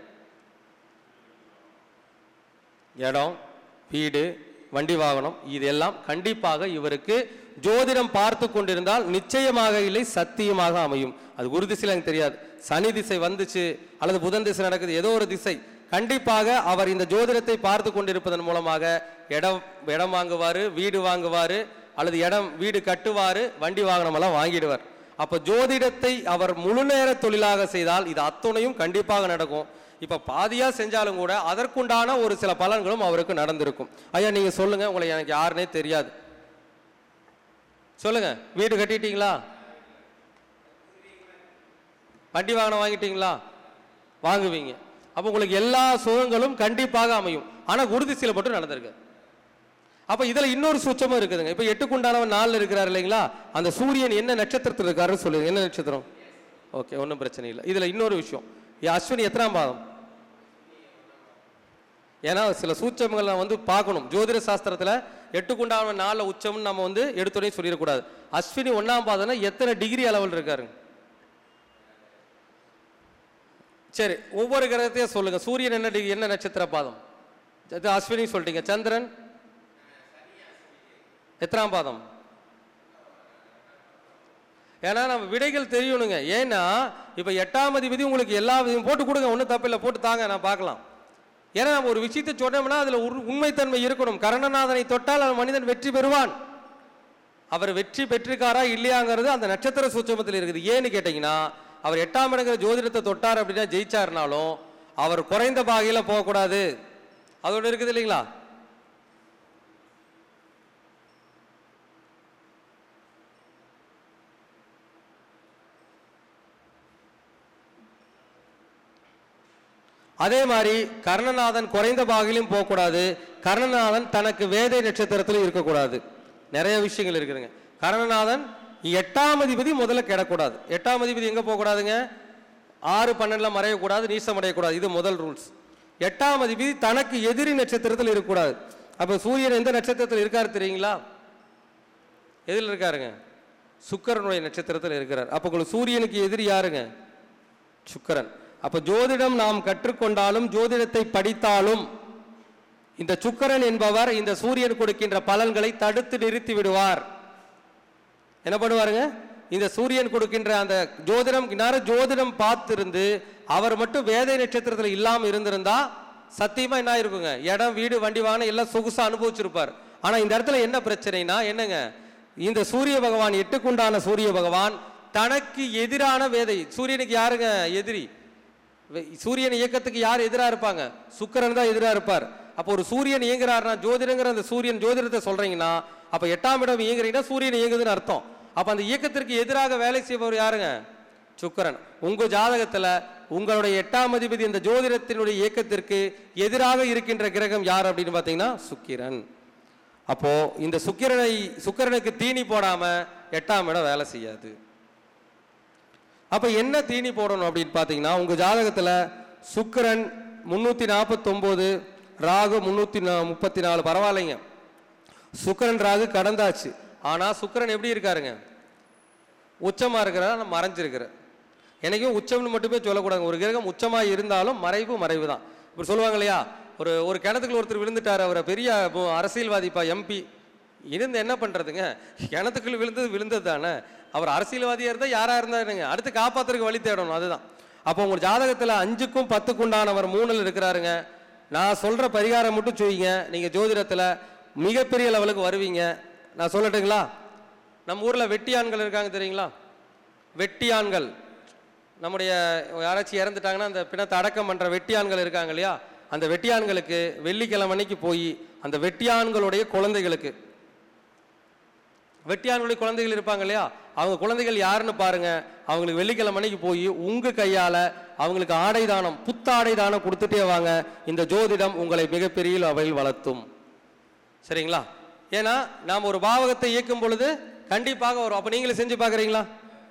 S2: இடம் வீடு வண்டி வாகனம் இதெல்லாம் கண்டிப்பாக இவருக்கு ஜோதிடம் பார்த்து கொண்டிருந்தால் நிச்சயமாக இல்லை சத்தியமாக அமையும் அது குரு திசையில் எனக்கு தெரியாது சனி திசை வந்துச்சு அல்லது புதன் திசை நடக்குது ஏதோ ஒரு திசை கண்டிப்பாக அவர் இந்த ஜோதிடத்தை பார்த்து கொண்டிருப்பதன் மூலமாக இடம் இடம் வாங்குவாரு வீடு வாங்குவாரு அல்லது இடம் வீடு கட்டுவாரு வண்டி வாகனம் எல்லாம் வாங்கிடுவார் அப்ப ஜோதிடத்தை அவர் முழு நேர தொழிலாக செய்தால் இது அத்துணையும் கண்டிப்பாக நடக்கும் இப்ப பாதியா செஞ்சாலும் கூட அதற்குண்டான ஒரு சில பலன்களும் அவருக்கு நடந்திருக்கும் ஐயா நீங்க சொல்லுங்க உங்களை எனக்கு யாருன்னே தெரியாது சொல்லுங்க வீடு கட்டிட்டீங்களா வண்டி வாகனம் வாங்கிட்டீங்களா வாங்குவீங்க அப்போ உங்களுக்கு எல்லா சுகங்களும் கண்டிப்பாக அமையும் ஆனா குருதிசையில மட்டும் நடந்திருக்கு அப்ப இதுல இன்னொரு சூட்சமும் இருக்குதுங்க இப்ப எட்டுக்குண்டானவன் நாள்ல இருக்கிறார் இல்லைங்களா அந்த சூரியன் என்ன நட்சத்திரத்தில் இருக்காருன்னு சொல்லுங்க என்ன நட்சத்திரம் ஓகே ஒன்றும் பிரச்சனை இல்லை இதுல இன்னொரு விஷயம் ஏ, அஸ்வினி எத்தனாம் பாதம் ஏன்னா சில சூட்சமங்கள் நான் வந்து பார்க்கணும் ஜோதிட சாஸ்திரத்துல எட்டுக்குண்டான நாளில் உச்சம்னு நம்ம வந்து எடுத்தோடனே சொல்லிடக்கூடாது அஸ்வினி ஒண்ணாம் பாதம்னா எத்தனை டிகிரி அளவில் இருக்காருங்க சரி ஒவ்வொரு கிரகத்தையும் சொல்லுங்க சூரியன் என்ன டிகிரி என்ன நட்சத்திர பாதம் இது அஸ்வினி சொல்லிட்டீங்க சந்திரன் எத்தனாம் பாதம் ஏன்னா நம்ம விடைகள் தெரியணுங்க ஏன்னா இப்போ எட்டாம் அதிபதி உங்களுக்கு எல்லா விதையும் போட்டு கொடுங்க ஒன்றும் தப்பில்லை போட்டு தாங்க நான் பார்க்கலாம் ஏன்னா நம்ம ஒரு விஷயத்தை சொன்னோம்னா அதில் உண்மைத்தன்மை இருக்கணும் கரணநாதனை தொட்டால் அந்த மனிதன் வெற்றி பெறுவான் அவர் வெற்றி பெற்றிருக்காரா இல்லையாங்கிறது அந்த நட்சத்திர சூட்சமத்தில் இருக்குது ஏன்னு கேட்டிங்கன்னா அவர் எட்டாம் இடங்கிற ஜோதிடத்தை தொட்டார் அப்படின்னா ஜெயிச்சாருனாலும் அவர் குறைந்த பாகையில் போகக்கூடாது அது ஒன்று இருக்குது இல்லைங்களா அதே மாதிரி கர்ணநாதன் குறைந்த பாகிலும் போகக்கூடாது கர்ணநாதன் தனக்கு வேதை நட்சத்திரத்திலும் இருக்கக்கூடாது நிறைய விஷயங்கள் இருக்குதுங்க கர்ணநாதன் எட்டாம் அதிபதி முதல்ல கிடக்கூடாது எட்டாம் அதிபதி எங்க போகக்கூடாதுங்க ஆறு பன்னெண்டுல மறையக்கூடாது நீசம் அடையக்கூடாது இது முதல் ரூல்ஸ் எட்டாம் அதிபதி தனக்கு எதிரி நட்சத்திரத்தில் இருக்கக்கூடாது அப்ப சூரியன் எந்த நட்சத்திரத்தில் இருக்காரு தெரியுங்களா எதில் இருக்காருங்க சுக்கிரனுடைய நட்சத்திரத்தில் இருக்கிறார் அப்போ உங்களுக்கு சூரியனுக்கு எதிரி யாருங்க சுக்கிரன் அப்ப ஜோதிடம் நாம் கற்றுக்கொண்டாலும் ஜோதிடத்தை படித்தாலும் இந்த சுக்கிரன் என்பவர் இந்த சூரியன் கொடுக்கின்ற பலன்களை தடுத்து நிறுத்தி விடுவார் என்ன பண்ணுவாருங்க இந்த சூரியன் கொடுக்கின்ற அந்த ஜோதிடம் நேரம் ஜோதிடம் பார்த்திருந்து அவர் மட்டும் வேதை நட்சத்திரத்தில் இல்லாம இருந்திருந்தா சத்தியமா என்ன இருக்குங்க இடம் வீடு வண்டி வாகனம் எல்லாம் சொகுசா அனுபவிச்சிருப்பார் ஆனா இந்த இடத்துல என்ன பிரச்சனைனா என்னங்க இந்த சூரிய பகவான் எட்டுக்குண்டான சூரிய பகவான் தனக்கு எதிரான வேதை சூரியனுக்கு யாருங்க எதிரி வே- சூரியன் இயக்கத்துக்கு யார் எதிரா இருப்பாங்க சுக்கிரன் தான் எதிரா இருப்பார் அப்போ ஒரு சூரியன் இயங்குறாருன்னா ஜோதிடங்கிற அந்த சூரியன் ஜோதிடத்தை சொல்றீங்கன்னா அப்ப எட்டாம் இடம் இயங்குறீங்கன்னா சூரியன் இயங்குதுன்னு அர்த்தம் அப்ப அந்த இயக்கத்திற்கு எதிராக வேலை செய்பவர் யாருங்க சுக்கிரன் உங்க ஜாதகத்துல உங்களுடைய எட்டாம் அதிபதி இந்த ஜோதிடத்தினுடைய இயக்கத்திற்கு எதிராக இருக்கின்ற கிரகம் யார் அப்படின்னு பார்த்தீங்கன்னா சுக்கிரன் அப்போ இந்த சுக்கிரனை சுக்கிரனுக்கு தீனி போடாம எட்டாம் இடம் வேலை செய்யாது அப்ப என்ன தீனி போடணும் அப்படின்னு பார்த்தீங்கன்னா உங்க ஜாதகத்துல சுக்கிரன் முன்னூத்தி நாற்பத்தொம்போது ராகு முன்னூத்தி முப்பத்தி நாலு பரவாயில்லைங்க சுக்கிரன் ராகு கடந்தாச்சு ஆனா சுக்கிரன் எப்படி இருக்காருங்க உச்சமா இருக்கிறார் ஆனா மறைஞ்சிருக்கிற எனக்கும் உச்சம்னு மட்டுமே சொல்லக்கூடாது ஒரு கிரகம் உச்சமா இருந்தாலும் மறைவு மறைவு தான் இப்படி சொல்லுவாங்க இல்லையா ஒரு ஒரு கிணத்துக்குள்ள ஒருத்தர் விழுந்துட்டார் அவரை பெரிய மு- அரசியல்வாதிப்பா எம்பி இருந்து என்ன பண்றதுங்க கிணத்துக்குள்ள விழுந்தது விழுந்தது தானே அவர் அரசியல்வாதியா இருந்தா யாரா இருந்தாருங்க அடுத்து காப்பாத்துறதுக்கு வழி தேடணும் அதுதான் அப்போ உங்க ஜாதகத்துல அஞ்சுக்கும் பத்துக்குண்டானவர் மூணுல இருக்கிறாருங்க நான் சொல்ற பரிகாரம் மட்டும் செய்யுங்க நீங்க ஜோதிடத்துல மிகப்பெரிய லெவலுக்கு வருவீங்க நான் சொல்லட்டுங்களா நம்ம ஊர்ல வெட்டியான்கள் இருக்காங்க தெரியுங்களா வெட்டியான்கள் நம்முடைய யாராச்சும் இறந்துட்டாங்கன்னா அந்த பிணத்தை அடக்கம் பண்ற வெட்டியான்கள் இருக்காங்க இல்லையா அந்த வெட்டியான்களுக்கு வெள்ளிக்கிழமை அன்னைக்கு போய் அந்த வெட்டியான்களுடைய குழந்தைகளுக்கு வெட்டியான்களுடைய குழந்தைகள் இருப்பாங்க இல்லையா அவங்க குழந்தைகள் யாருன்னு பாருங்க அவங்களுக்கு வெள்ளிக்கிழமை அன்னைக்கு போய் உங்க கையால அவங்களுக்கு ஆடை தானம் புத்தாடை தானம் கொடுத்துட்டே வாங்க இந்த ஜோதிடம் உங்களை மிகப்பெரிய அவையில் வளர்த்தும் சரிங்களா ஏன்னா நாம் ஒரு பாவகத்தை இயக்கும் பொழுது கண்டிப்பாக வரும் அப்போ நீங்களும் செஞ்சு பார்க்குறீங்களா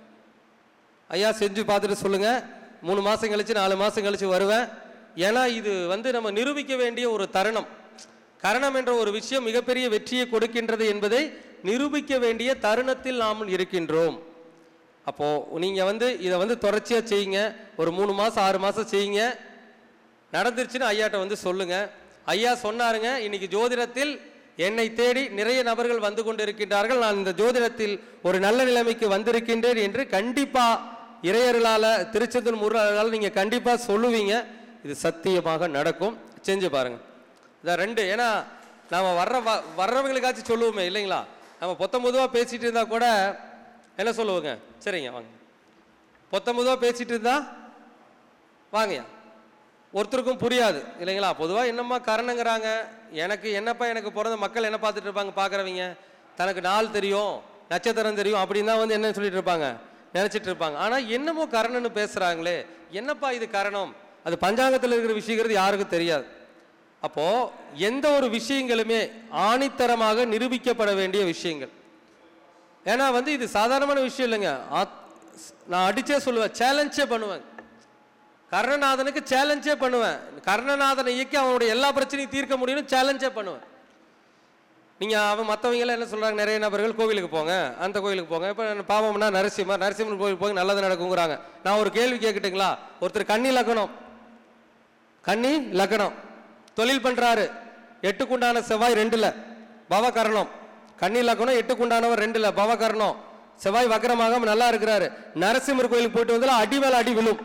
S2: ஐயா செஞ்சு பார்த்துட்டு சொல்லுங்க மூணு மாதம் கழிச்சு நாலு மாதம் கழிச்சு வருவேன் ஏன்னா இது வந்து நம்ம நிரூபிக்க வேண்டிய ஒரு தருணம் கரணம் என்ற ஒரு விஷயம் மிகப்பெரிய வெற்றியை கொடுக்கின்றது என்பதை நிரூபிக்க வேண்டிய தருணத்தில் நாம் இருக்கின்றோம் அப்போ நீங்க வந்து இதை வந்து தொடர்ச்சியா செய்யுங்க ஒரு மூணு மாசம் ஆறு மாசம் செய்யுங்க நடந்துருச்சுன்னு ஐயாட்ட வந்து சொல்லுங்க ஐயா சொன்னாருங்க இன்னைக்கு ஜோதிடத்தில் என்னை தேடி நிறைய நபர்கள் வந்து கொண்டிருக்கின்றார்கள் நான் இந்த ஜோதிடத்தில் ஒரு நல்ல நிலைமைக்கு வந்திருக்கின்றேன் என்று கண்டிப்பா இறையர்களால திருச்செந்தூர் முருகர்களால் நீங்க கண்டிப்பா சொல்லுவீங்க இது சத்தியமாக நடக்கும் செஞ்சு பாருங்க இதான் ரெண்டு ஏன்னா நாம வர்ற வ- வர்றவங்களுக்காச்சும் சொல்லுவோமே இல்லைங்களா நம்ம பொத்தம்பொதுவா பேசிட்டு இருந்தா கூட என்ன சொல்லுவோங்க சரிங்க வாங்க பொத்தம்பொதுவா பேசிட்டு இருந்தா வாங்கய்யா ஒருத்தருக்கும் புரியாது இல்லைங்களா பொதுவாக என்னம்மா கரணங்கிறாங்க எனக்கு என்னப்பா எனக்கு பிறந்த மக்கள் என்ன பார்த்துட்டு இருப்பாங்க பார்க்குறவங்க தனக்கு நாள் தெரியும் நட்சத்திரம் தெரியும் அப்படின்னு தான் வந்து என்ன சொல்லிட்டு இருப்பாங்க நினச்சிட்டு இருப்பாங்க ஆனால் என்னமோ கரணன்னு பேசுகிறாங்களே என்னப்பா இது கரணம் அது பஞ்சாங்கத்தில் இருக்கிற விஷயங்கிறது யாருக்கும் தெரியாது அப்போ எந்த ஒரு விஷயங்களுமே ஆணித்தரமாக நிரூபிக்கப்பட வேண்டிய விஷயங்கள் ஏன்னா வந்து இது சாதாரணமான விஷயம் இல்லைங்க ஆத்- நான் அடிச்சே சொல்லுவேன் சேலஞ்சே பண்ணுவேன் கர்ணநாதனுக்கு சேலஞ்சே பண்ணுவேன் கர்ணநாதனை இயக்கி அவனுடைய எல்லா பிரச்சனையும் தீர்க்க முடியும்னு சேலஞ்சே பண்ணுவேன் நீங்க அவன் மற்றவங்க எல்லாம் என்ன சொல்றாங்க நிறைய நபர்கள் கோவிலுக்கு போங்க அந்த கோவிலுக்கு போங்க இப்போ பாவம்னா நரசிம்மர் நரசிம்மர் கோவிலுக்கு போய் நல்லது நடக்குங்கிறாங்க நான் ஒரு கேள்வி கேட்கட்டுங்களா ஒருத்தர் கன்னி லக்கணம் கன்னி லக்கணம் தொழில் பண்றாரு எட்டுக்குண்டான செவ்வாய் ரெண்டுல பவகரணம் கன்னி லக்கணம் எட்டுக்குண்டானவர் ரெண்டுல பவகரணம் செவ்வாய் வக்கரமாக நல்லா இருக்கிறாரு நரசிம்மர் கோயிலுக்கு போயிட்டு வந்தாலும் அடி மேல அடி விழும்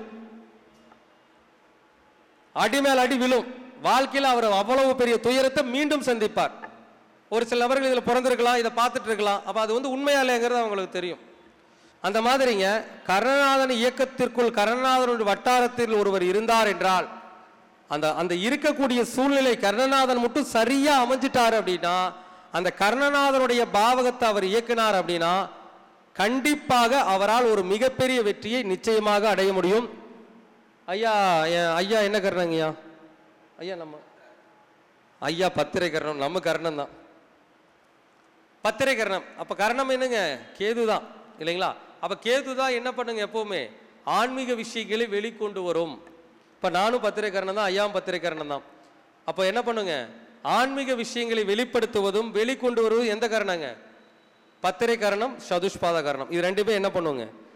S2: அடி மேல் அடி விழும் வாழ்க்கையில் அவர் அவ்வளவு பெரிய துயரத்தை மீண்டும் சந்திப்பார் ஒரு சில நபர்கள் இதில் பிறந்திருக்கலாம் இதை பார்த்துட்டு இருக்கலாம் அப்போ அது வந்து உண்மையாலேங்கிறது அவங்களுக்கு தெரியும் அந்த மாதிரிங்க கருணாதன் இயக்கத்திற்குள் கருணாதனுடைய வட்டாரத்தில் ஒருவர் இருந்தார் என்றால் அந்த அந்த இருக்கக்கூடிய சூழ்நிலை கருணநாதன் மட்டும் சரியா அமைஞ்சிட்டார் அப்படின்னா அந்த கருணநாதனுடைய பாவகத்தை அவர் இயக்கினார் அப்படின்னா கண்டிப்பாக அவரால் ஒரு மிகப்பெரிய வெற்றியை நிச்சயமாக அடைய முடியும் ஐயா என் ஐயா என்ன கரணங்கய்யா ஐயா நம்ம ஐயா பத்திரை கரணம் நம்ம கரணம் தான் பத்திரை கரணம் அப்ப கரணம் என்னங்க கேது தான் இல்லைங்களா அப்ப கேது தான் என்ன பண்ணுங்க எப்பவுமே ஆன்மீக விஷயங்களை வெளிக்கொண்டு வரும் இப்ப நானும் பத்திரை கரணம் தான் ஐயாவும் பத்திரை கரணம் தான் அப்போ என்ன பண்ணுங்க ஆன்மீக விஷயங்களை வெளிப்படுத்துவதும் வெளிக்கொண்டு வருவதும் எந்த கரணங்க பத்திரை கரணம் சதுஷ்பாத கரணம் இது ரெண்டுமே என்ன பண்ணுங்க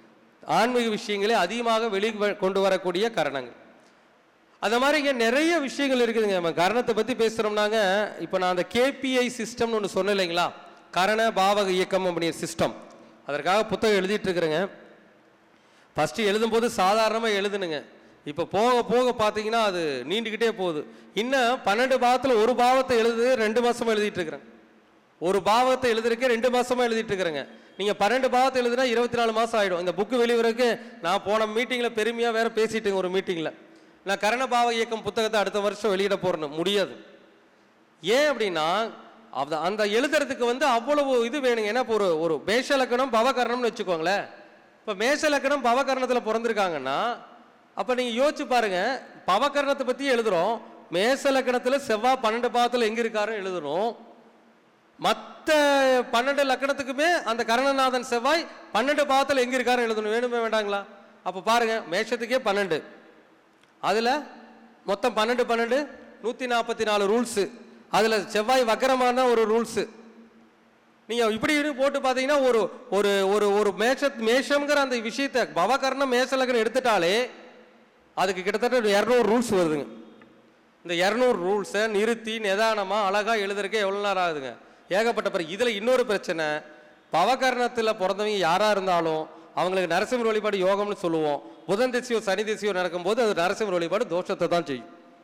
S2: ஆன்மீக விஷயங்களை அதிகமாக வெளி கொண்டு வரக்கூடிய கரணங்கள் அந்த மாதிரி இங்கே நிறைய விஷயங்கள் இருக்குதுங்க நம்ம கரணத்தை பற்றி பேசுகிறோம்னாங்க இப்போ நான் அந்த கேபிஐ சிஸ்டம்னு ஒன்று சொன்னேன் இல்லைங்களா கரண பாவக இயக்கம் அப்படிங்கிற சிஸ்டம் அதற்காக புத்தகம் எழுதிட்டு இருக்கிறேங்க ஃபஸ்ட்டு எழுதும்போது சாதாரணமாக எழுதுனுங்க இப்போ போக போக பார்த்தீங்கன்னா அது நீண்டுக்கிட்டே போகுது இன்னும் பன்னெண்டு பாவத்தில் ஒரு பாவத்தை எழுது ரெண்டு மாசமா எழுதிட்டு இருக்கிறேன் ஒரு பாவத்தை எழுதுறதுக்கே ரெண்டு மாசமா எழுதிட்டு இருக்கிறேங்க நீங்கள் பன்னெண்டு பாவத்தை எழுதுனா இருபத்தி நாலு மாதம் ஆகிடும் இந்த புக்கு வெளிவரக்கு நான் போன மீட்டிங்கில் பெருமையாக வேற பேசிட்டுங்க ஒரு மீட்டிங்கில் நான் கரண பாவ இயக்கம் புத்தகத்தை அடுத்த வருஷம் வெளியிட போறேன்னு முடியாது ஏன் அப்படின்னா அந்த அந்த எழுதுறதுக்கு வந்து அவ்வளவு இது வேணுங்க ஏன்னா இப்போ ஒரு ஒரு மேஷ லக்கணம் பவகரணம்னு வச்சுக்கோங்களேன் இப்போ மேஷ லக்கணம் பவகரணத்தில் பிறந்திருக்காங்கன்னா அப்போ நீங்கள் யோசிச்சு பாருங்க பவகரணத்தை பற்றி எழுதுறோம் மேஷ லக்கணத்தில் செவ்வாய் பன்னெண்டு பாவத்தில் எங்கே இருக்காருன்னு எழுதுறோம் மற்ற பன்னெண்டு லக்கணத்துக்குமே அந்த கரணநாதன் செவ்வாய் பன்னெண்டு பாவத்தில் எங்கே இருக்காருன்னு எழுதணும் வேணுமே வேண்டாங்களா அப்போ பாருங்க மேஷத்துக்கே பன்னெண்டு அதில் மொத்தம் பன்னெண்டு பன்னெண்டு நூற்றி நாற்பத்தி நாலு ரூல்ஸு அதில் செவ்வாய் வக்கரமான ஒரு ரூல்ஸு நீங்கள் இப்படி இப்படி போட்டு பார்த்தீங்கன்னா ஒரு ஒரு ஒரு ஒரு மேஷ மேஷம்ங்கிற அந்த விஷயத்தை பவகர்ணம் மேஷலக்கணம் எடுத்துட்டாலே அதுக்கு கிட்டத்தட்ட இரநூறு ரூல்ஸ் வருதுங்க இந்த இரநூறு ரூல்ஸை நிறுத்தி நிதானமாக அழகாக எழுதுறதுக்கே எவ்வளோ நேரம் ஆகுதுங்க ஏகப்பட்ட பிறகு இதில் இன்னொரு பிரச்சனை பவகரணத்தில் பிறந்தவங்க யாராக இருந்தாலும் அவங்களுக்கு நரசிம்மர் வழிபாடு யோகம்னு சொல்லுவோம் புதன் திசையோ சனி திசையோ நடக்கும்போது அது நரசிம்மர் வழிபாடு தோஷத்தை தான் செய்யும்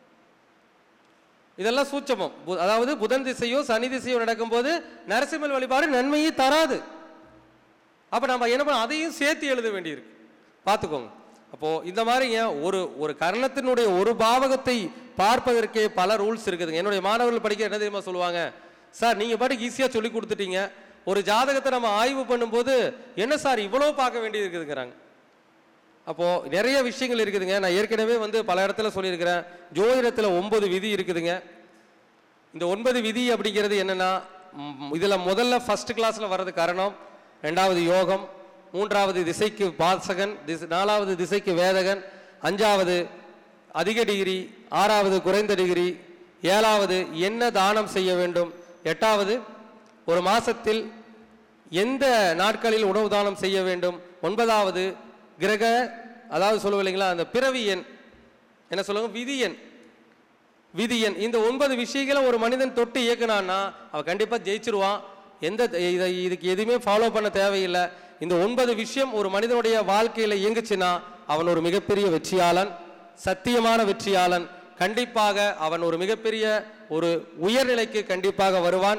S2: இதெல்லாம் சூட்சமம் பு- அதாவது புதன் திசையோ சனி திசையோ நடக்கும்போது நரசிம்மர் வழிபாடு நன்மையை தராது அப்போ நம்ம என்ன பண்ண அதையும் சேர்த்து எழுத வேண்டியிருக்கு பார்த்துக்கோங்க அப்போது இந்த மாதிரிங்க ஒரு ஒரு கர்ணத்தினுடைய ஒரு பாவகத்தை பார்ப்பதற்கே பல ரூல்ஸ் இருக்குதுங்க என்னுடைய மாணவர்கள் படிக்க என்ன தெரியுமா சொல்லுவாங்க சார் நீங்கள் பாட்டுக்கு ஈஸியாக சொல்லி கொடுத்துட்டீங்க ஒரு ஜாதகத்தை நம்ம ஆய்வு பண்ணும்போது என்ன சார் இவ்வளோ பார்க்க வேண்டியது இருக்குதுங்கிறாங்க அப்போது நிறைய விஷயங்கள் இருக்குதுங்க நான் ஏற்கனவே வந்து பல இடத்துல சொல்லியிருக்கிறேன் ஜோதிடத்தில் ஒன்பது விதி இருக்குதுங்க இந்த ஒன்பது விதி அப்படிங்கிறது என்னன்னா இதில் முதல்ல ஃபர்ஸ்ட் கிளாஸில் வர்றது கரணம் ரெண்டாவது யோகம் மூன்றாவது திசைக்கு பாசகன் திசை நாலாவது திசைக்கு வேதகன் அஞ்சாவது அதிக டிகிரி ஆறாவது குறைந்த டிகிரி ஏழாவது என்ன தானம் செய்ய வேண்டும் எட்டாவது ஒரு மாசத்தில் எந்த நாட்களில் உணவு தானம் செய்ய வேண்டும் ஒன்பதாவது கிரக அதாவது சொல்லுவோம் இல்லைங்களா அந்த பிறவி எண் என்ன சொல்லுவாங்க விதி எண் விதி எண் இந்த ஒன்பது விஷயங்களை ஒரு மனிதன் தொட்டு இயக்குனான்னா அவன் கண்டிப்பாக ஜெயிச்சிருவான் எந்த இதை இதுக்கு எதுவுமே ஃபாலோ பண்ண தேவையில்லை இந்த ஒன்பது விஷயம் ஒரு மனிதனுடைய வாழ்க்கையில் இயங்குச்சுன்னா அவன் ஒரு மிகப்பெரிய வெற்றியாளன் சத்தியமான வெற்றியாளன் கண்டிப்பாக அவன் ஒரு மிகப்பெரிய ஒரு உயர்நிலைக்கு கண்டிப்பாக வருவான்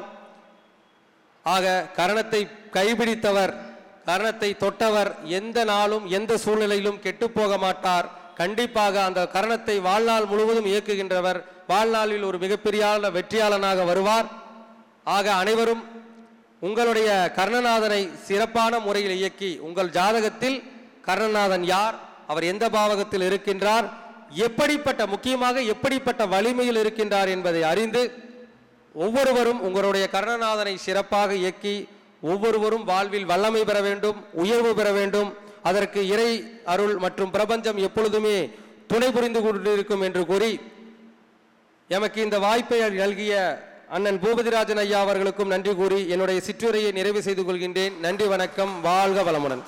S2: ஆக கரணத்தை கைபிடித்தவர் கரணத்தை தொட்டவர் எந்த நாளும் எந்த சூழ்நிலையிலும் கெட்டுப் போக மாட்டார் கண்டிப்பாக அந்த கரணத்தை வாழ்நாள் முழுவதும் இயக்குகின்றவர் வாழ்நாளில் ஒரு மிகப்பெரிய வெற்றியாளனாக வருவார் ஆக அனைவரும் உங்களுடைய கர்ணநாதனை சிறப்பான முறையில் இயக்கி உங்கள் ஜாதகத்தில் கர்ணநாதன் யார் அவர் எந்த பாவகத்தில் இருக்கின்றார் எப்படிப்பட்ட முக்கியமாக எப்படிப்பட்ட வலிமையில் இருக்கின்றார் என்பதை அறிந்து ஒவ்வொருவரும் உங்களுடைய கர்ணநாதனை சிறப்பாக இயக்கி ஒவ்வொருவரும் வாழ்வில் வல்லமை பெற வேண்டும் உயர்வு பெற வேண்டும் அதற்கு இறை அருள் மற்றும் பிரபஞ்சம் எப்பொழுதுமே துணை புரிந்து கொண்டிருக்கும் என்று கூறி எமக்கு இந்த வாய்ப்பை நல்கிய அண்ணன் பூபதிராஜன் ஐயா அவர்களுக்கும் நன்றி கூறி என்னுடைய சிற்றுரையை நிறைவு செய்து கொள்கின்றேன் நன்றி வணக்கம் வாழ்க வளமுடன்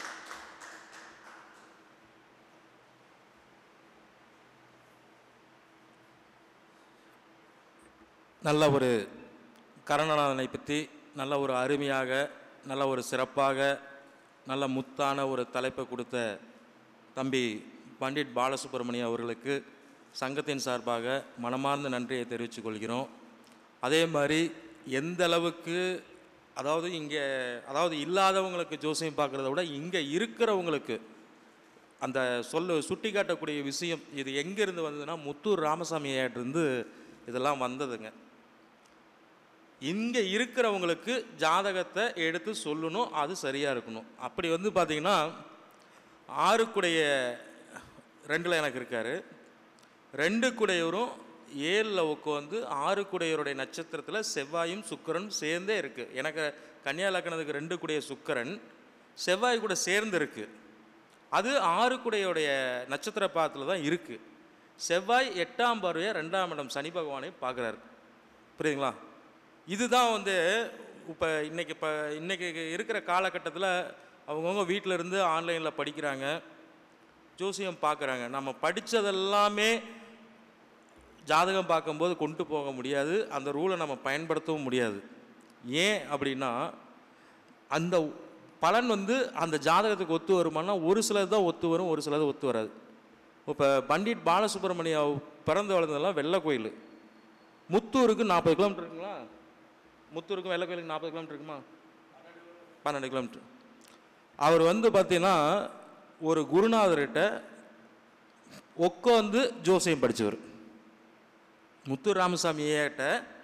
S1: நல்ல ஒரு கரணநாதனை பற்றி நல்ல ஒரு அருமையாக நல்ல ஒரு சிறப்பாக நல்ல முத்தான ஒரு தலைப்பை கொடுத்த தம்பி பண்டிட் பாலசுப்ரமணியம் அவர்களுக்கு சங்கத்தின் சார்பாக மனமார்ந்த நன்றியை தெரிவித்துக் கொள்கிறோம் அதே மாதிரி எந்த அளவுக்கு அதாவது இங்கே அதாவது இல்லாதவங்களுக்கு ஜோசியம் பார்க்குறத விட இங்கே இருக்கிறவங்களுக்கு அந்த சொல்லு சுட்டி காட்டக்கூடிய விஷயம் இது எங்கேருந்து வந்ததுன்னா முத்தூர் ராமசாமி ஐயாட்டிருந்து இதெல்லாம் வந்ததுங்க இங்கே இருக்கிறவங்களுக்கு ஜாதகத்தை எடுத்து சொல்லணும் அது சரியாக இருக்கணும் அப்படி வந்து பார்த்தீங்கன்னா ஆறுக்குடைய ரெண்டில் எனக்கு இருக்கார் ரெண்டு குடையவரும் ஏழில் உட்காந்து ஆறு குடையருடைய நட்சத்திரத்தில் செவ்வாயும் சுக்கிரன் சேர்ந்தே இருக்குது எனக்கு கன்னியா லக்னத்துக்கு ரெண்டு குடைய சுக்கிரன் செவ்வாய் கூட சேர்ந்து இருக்குது அது ஆறு குடையுடைய நட்சத்திர பாதத்தில் தான் இருக்குது செவ்வாய் எட்டாம் பார்வையை ரெண்டாம் இடம் சனி பகவானை பார்க்குறாரு புரியுதுங்களா இதுதான் வந்து இப்போ இன்னைக்கு இப்போ இன்னைக்கு இருக்கிற காலகட்டத்தில் அவங்கவுங்க வீட்டில் இருந்து ஆன்லைனில் படிக்கிறாங்க ஜோசியம் பார்க்குறாங்க நம்ம படித்ததெல்லாமே ஜாதகம் பார்க்கும்போது கொண்டு போக முடியாது அந்த ரூலை நம்ம பயன்படுத்தவும் முடியாது ஏன் அப்படின்னா அந்த பலன் வந்து அந்த ஜாதகத்துக்கு ஒத்து வருமானா ஒரு சிலது தான் ஒத்து வரும் ஒரு சிலது ஒத்து வராது இப்போ பண்டிட் பாலசுப்ரமணியா பிறந்து வளர்ந்ததெல்லாம் வெள்ளை கோயில் முத்தூருக்கு நாற்பது கிலோமீட்டர் இருக்குங்களா முத்தூருக்கும் வெள்ளை கோயிலுக்கு நாற்பது கிலோமீட்டர் இருக்குமா பன்னெண்டு கிலோமீட்டர் அவர் வந்து பார்த்தீங்கன்னா ஒரு குருநாதர்கிட்ட உட்காந்து ஜோசியம் படித்தவர் முத்து ராமசாமி ஐயாட்ட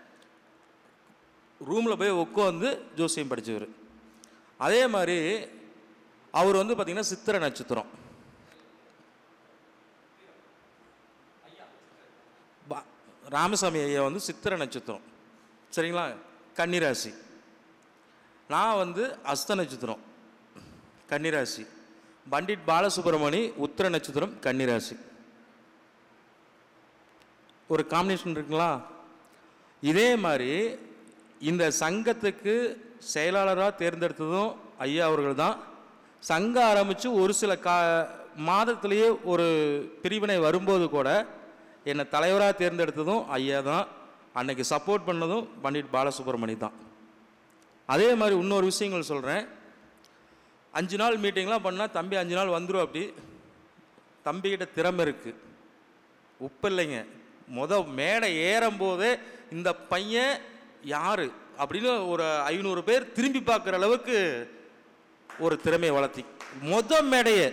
S1: ரூமில் போய் உட்காந்து ஜோசியம் படித்தவர் அதே மாதிரி அவர் வந்து பார்த்திங்கன்னா சித்திரை நட்சத்திரம் பா- ராமசாமி ஐயா வந்து சித்திரை நட்சத்திரம் சரிங்களா கன்னிராசி நான் வந்து அஸ்த நட்சத்திரம் கன்னிராசி பண்டிட் பாலசுப்ரமணி உத்திர நட்சத்திரம் கன்னிராசி ஒரு காம்பினேஷன் இருக்குங்களா இதே மாதிரி இந்த சங்கத்துக்கு செயலாளராக தேர்ந்தெடுத்ததும் ஐயா அவர்கள் தான் சங்கம் ஆரம்பித்து ஒரு சில கா மாதத்திலேயே ஒரு பிரிவினை வரும்போது கூட என்னை தலைவராக தேர்ந்தெடுத்ததும் ஐயா தான் அன்னைக்கு சப்போர்ட் பண்ணதும் பண்டிட் பாலசுப்ரமணி தான் அதே மாதிரி இன்னொரு விஷயங்கள் சொல்கிறேன் அஞ்சு நாள் மீட்டிங்லாம் பண்ணால் தம்பி அஞ்சு நாள் வந்துடும் அப்படி தம்பிக்கிட்ட திறமை இருக்குது உப்பு இல்லைங்க முத மேடை ஏறும்போதே இந்த பையன் யார் அப்படின்னு ஒரு ஐநூறு பேர் திரும்பி பார்க்குற அளவுக்கு ஒரு திறமையை வளர்த்தி முத மேடையே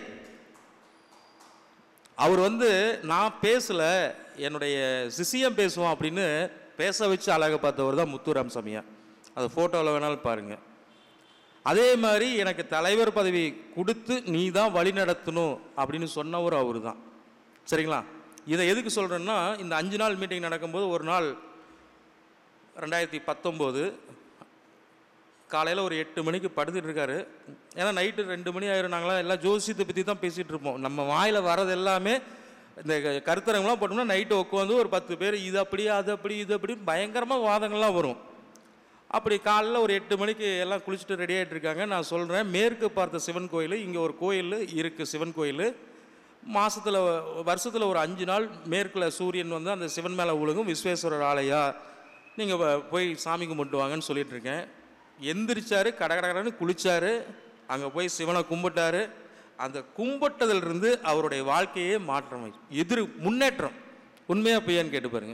S1: அவர் வந்து நான் பேசல என்னுடைய சிசியம் பேசுவோம் அப்படின்னு பேச வச்சு அழகை பார்த்தவர் தான் முத்து ராமசாமியா அது ஃபோட்டோவில் வேணாலும் பாருங்கள் அதே மாதிரி எனக்கு தலைவர் பதவி கொடுத்து நீ தான் வழி நடத்தணும் அப்படின்னு சொன்னவர் அவர் தான் சரிங்களா இதை எதுக்கு சொல்கிறேன்னா இந்த அஞ்சு நாள் மீட்டிங் நடக்கும்போது ஒரு நாள் ரெண்டாயிரத்தி பத்தொம்போது காலையில் ஒரு எட்டு மணிக்கு படுத்துட்டு இருக்காரு ஏன்னா நைட்டு ரெண்டு மணி ஆயிரும் நாங்களாம் எல்லாம் ஜோசியத்தை பற்றி தான் பேசிகிட்டு இருப்போம் நம்ம வாயில் வர்றது எல்லாமே இந்த க- கருத்தரங்கெல்லாம் போட்டோம்னா நைட்டு உட்காந்து ஒரு பத்து பேர் இது அப்படி அது அப்படி இது அப்படி பயங்கரமாக வாதங்கள்லாம் வரும் அப்படி காலைல ஒரு எட்டு மணிக்கு எல்லாம் குளிச்சுட்டு ரெடி ஆகிட்டு இருக்காங்க நான் சொல்கிறேன் மேற்கு பார்த்த சிவன் கோயில் இங்கே ஒரு கோயில் இருக்குது சிவன் கோயில் மாதத்தில் வருஷத்தில் ஒரு அஞ்சு நாள் மேற்கில் சூரியன் வந்து அந்த சிவன் மேலே உலகும் விஸ்வேஸ்வரர் ஆலயா நீங்கள் போய் சாமி கும்பிட்டு வாங்கன்னு சொல்லிட்டு இருக்கேன் எந்திரிச்சாரு கடகடன்னு குளிச்சாரு அங்கே போய் சிவனை கும்பிட்டாரு அந்த கும்பிட்டதிலிருந்து அவருடைய வாழ்க்கையே மாற்றம் ஆயிடுச்சு. எதிர் முன்னேற்றம் உண்மையாக பொய்யான்னு கேட்டு பாருங்க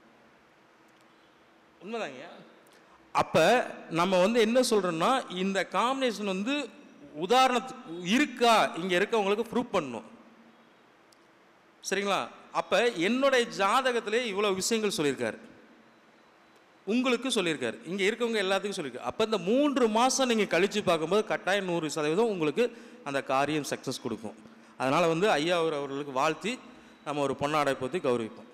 S1: உண்மைதாங்க அப்போ நம்ம வந்து என்ன சொல்கிறோன்னா இந்த காம்பினேஷன் வந்து உதாரணத்துக்கு இருக்கா இங்கே இருக்கவங்களுக்கு ப்ரூவ் பண்ணணும் சரிங்களா அப்போ என்னுடைய ஜாதகத்திலே இவ்வளோ விஷயங்கள் சொல்லியிருக்காரு உங்களுக்கு சொல்லியிருக்காரு இங்கே இருக்கவங்க எல்லாத்துக்கும் சொல்லியிருக்காரு அப்போ இந்த மூன்று மாதம் நீங்கள் கழித்து பார்க்கும்போது கட்டாயம் நூறு சதவீதம் உங்களுக்கு அந்த காரியம் சக்ஸஸ் கொடுக்கும் அதனால் வந்து ஐயா அவர் அவர்களுக்கு வாழ்த்தி நம்ம ஒரு பொன்னாடை பற்றி கௌரவிப்போம்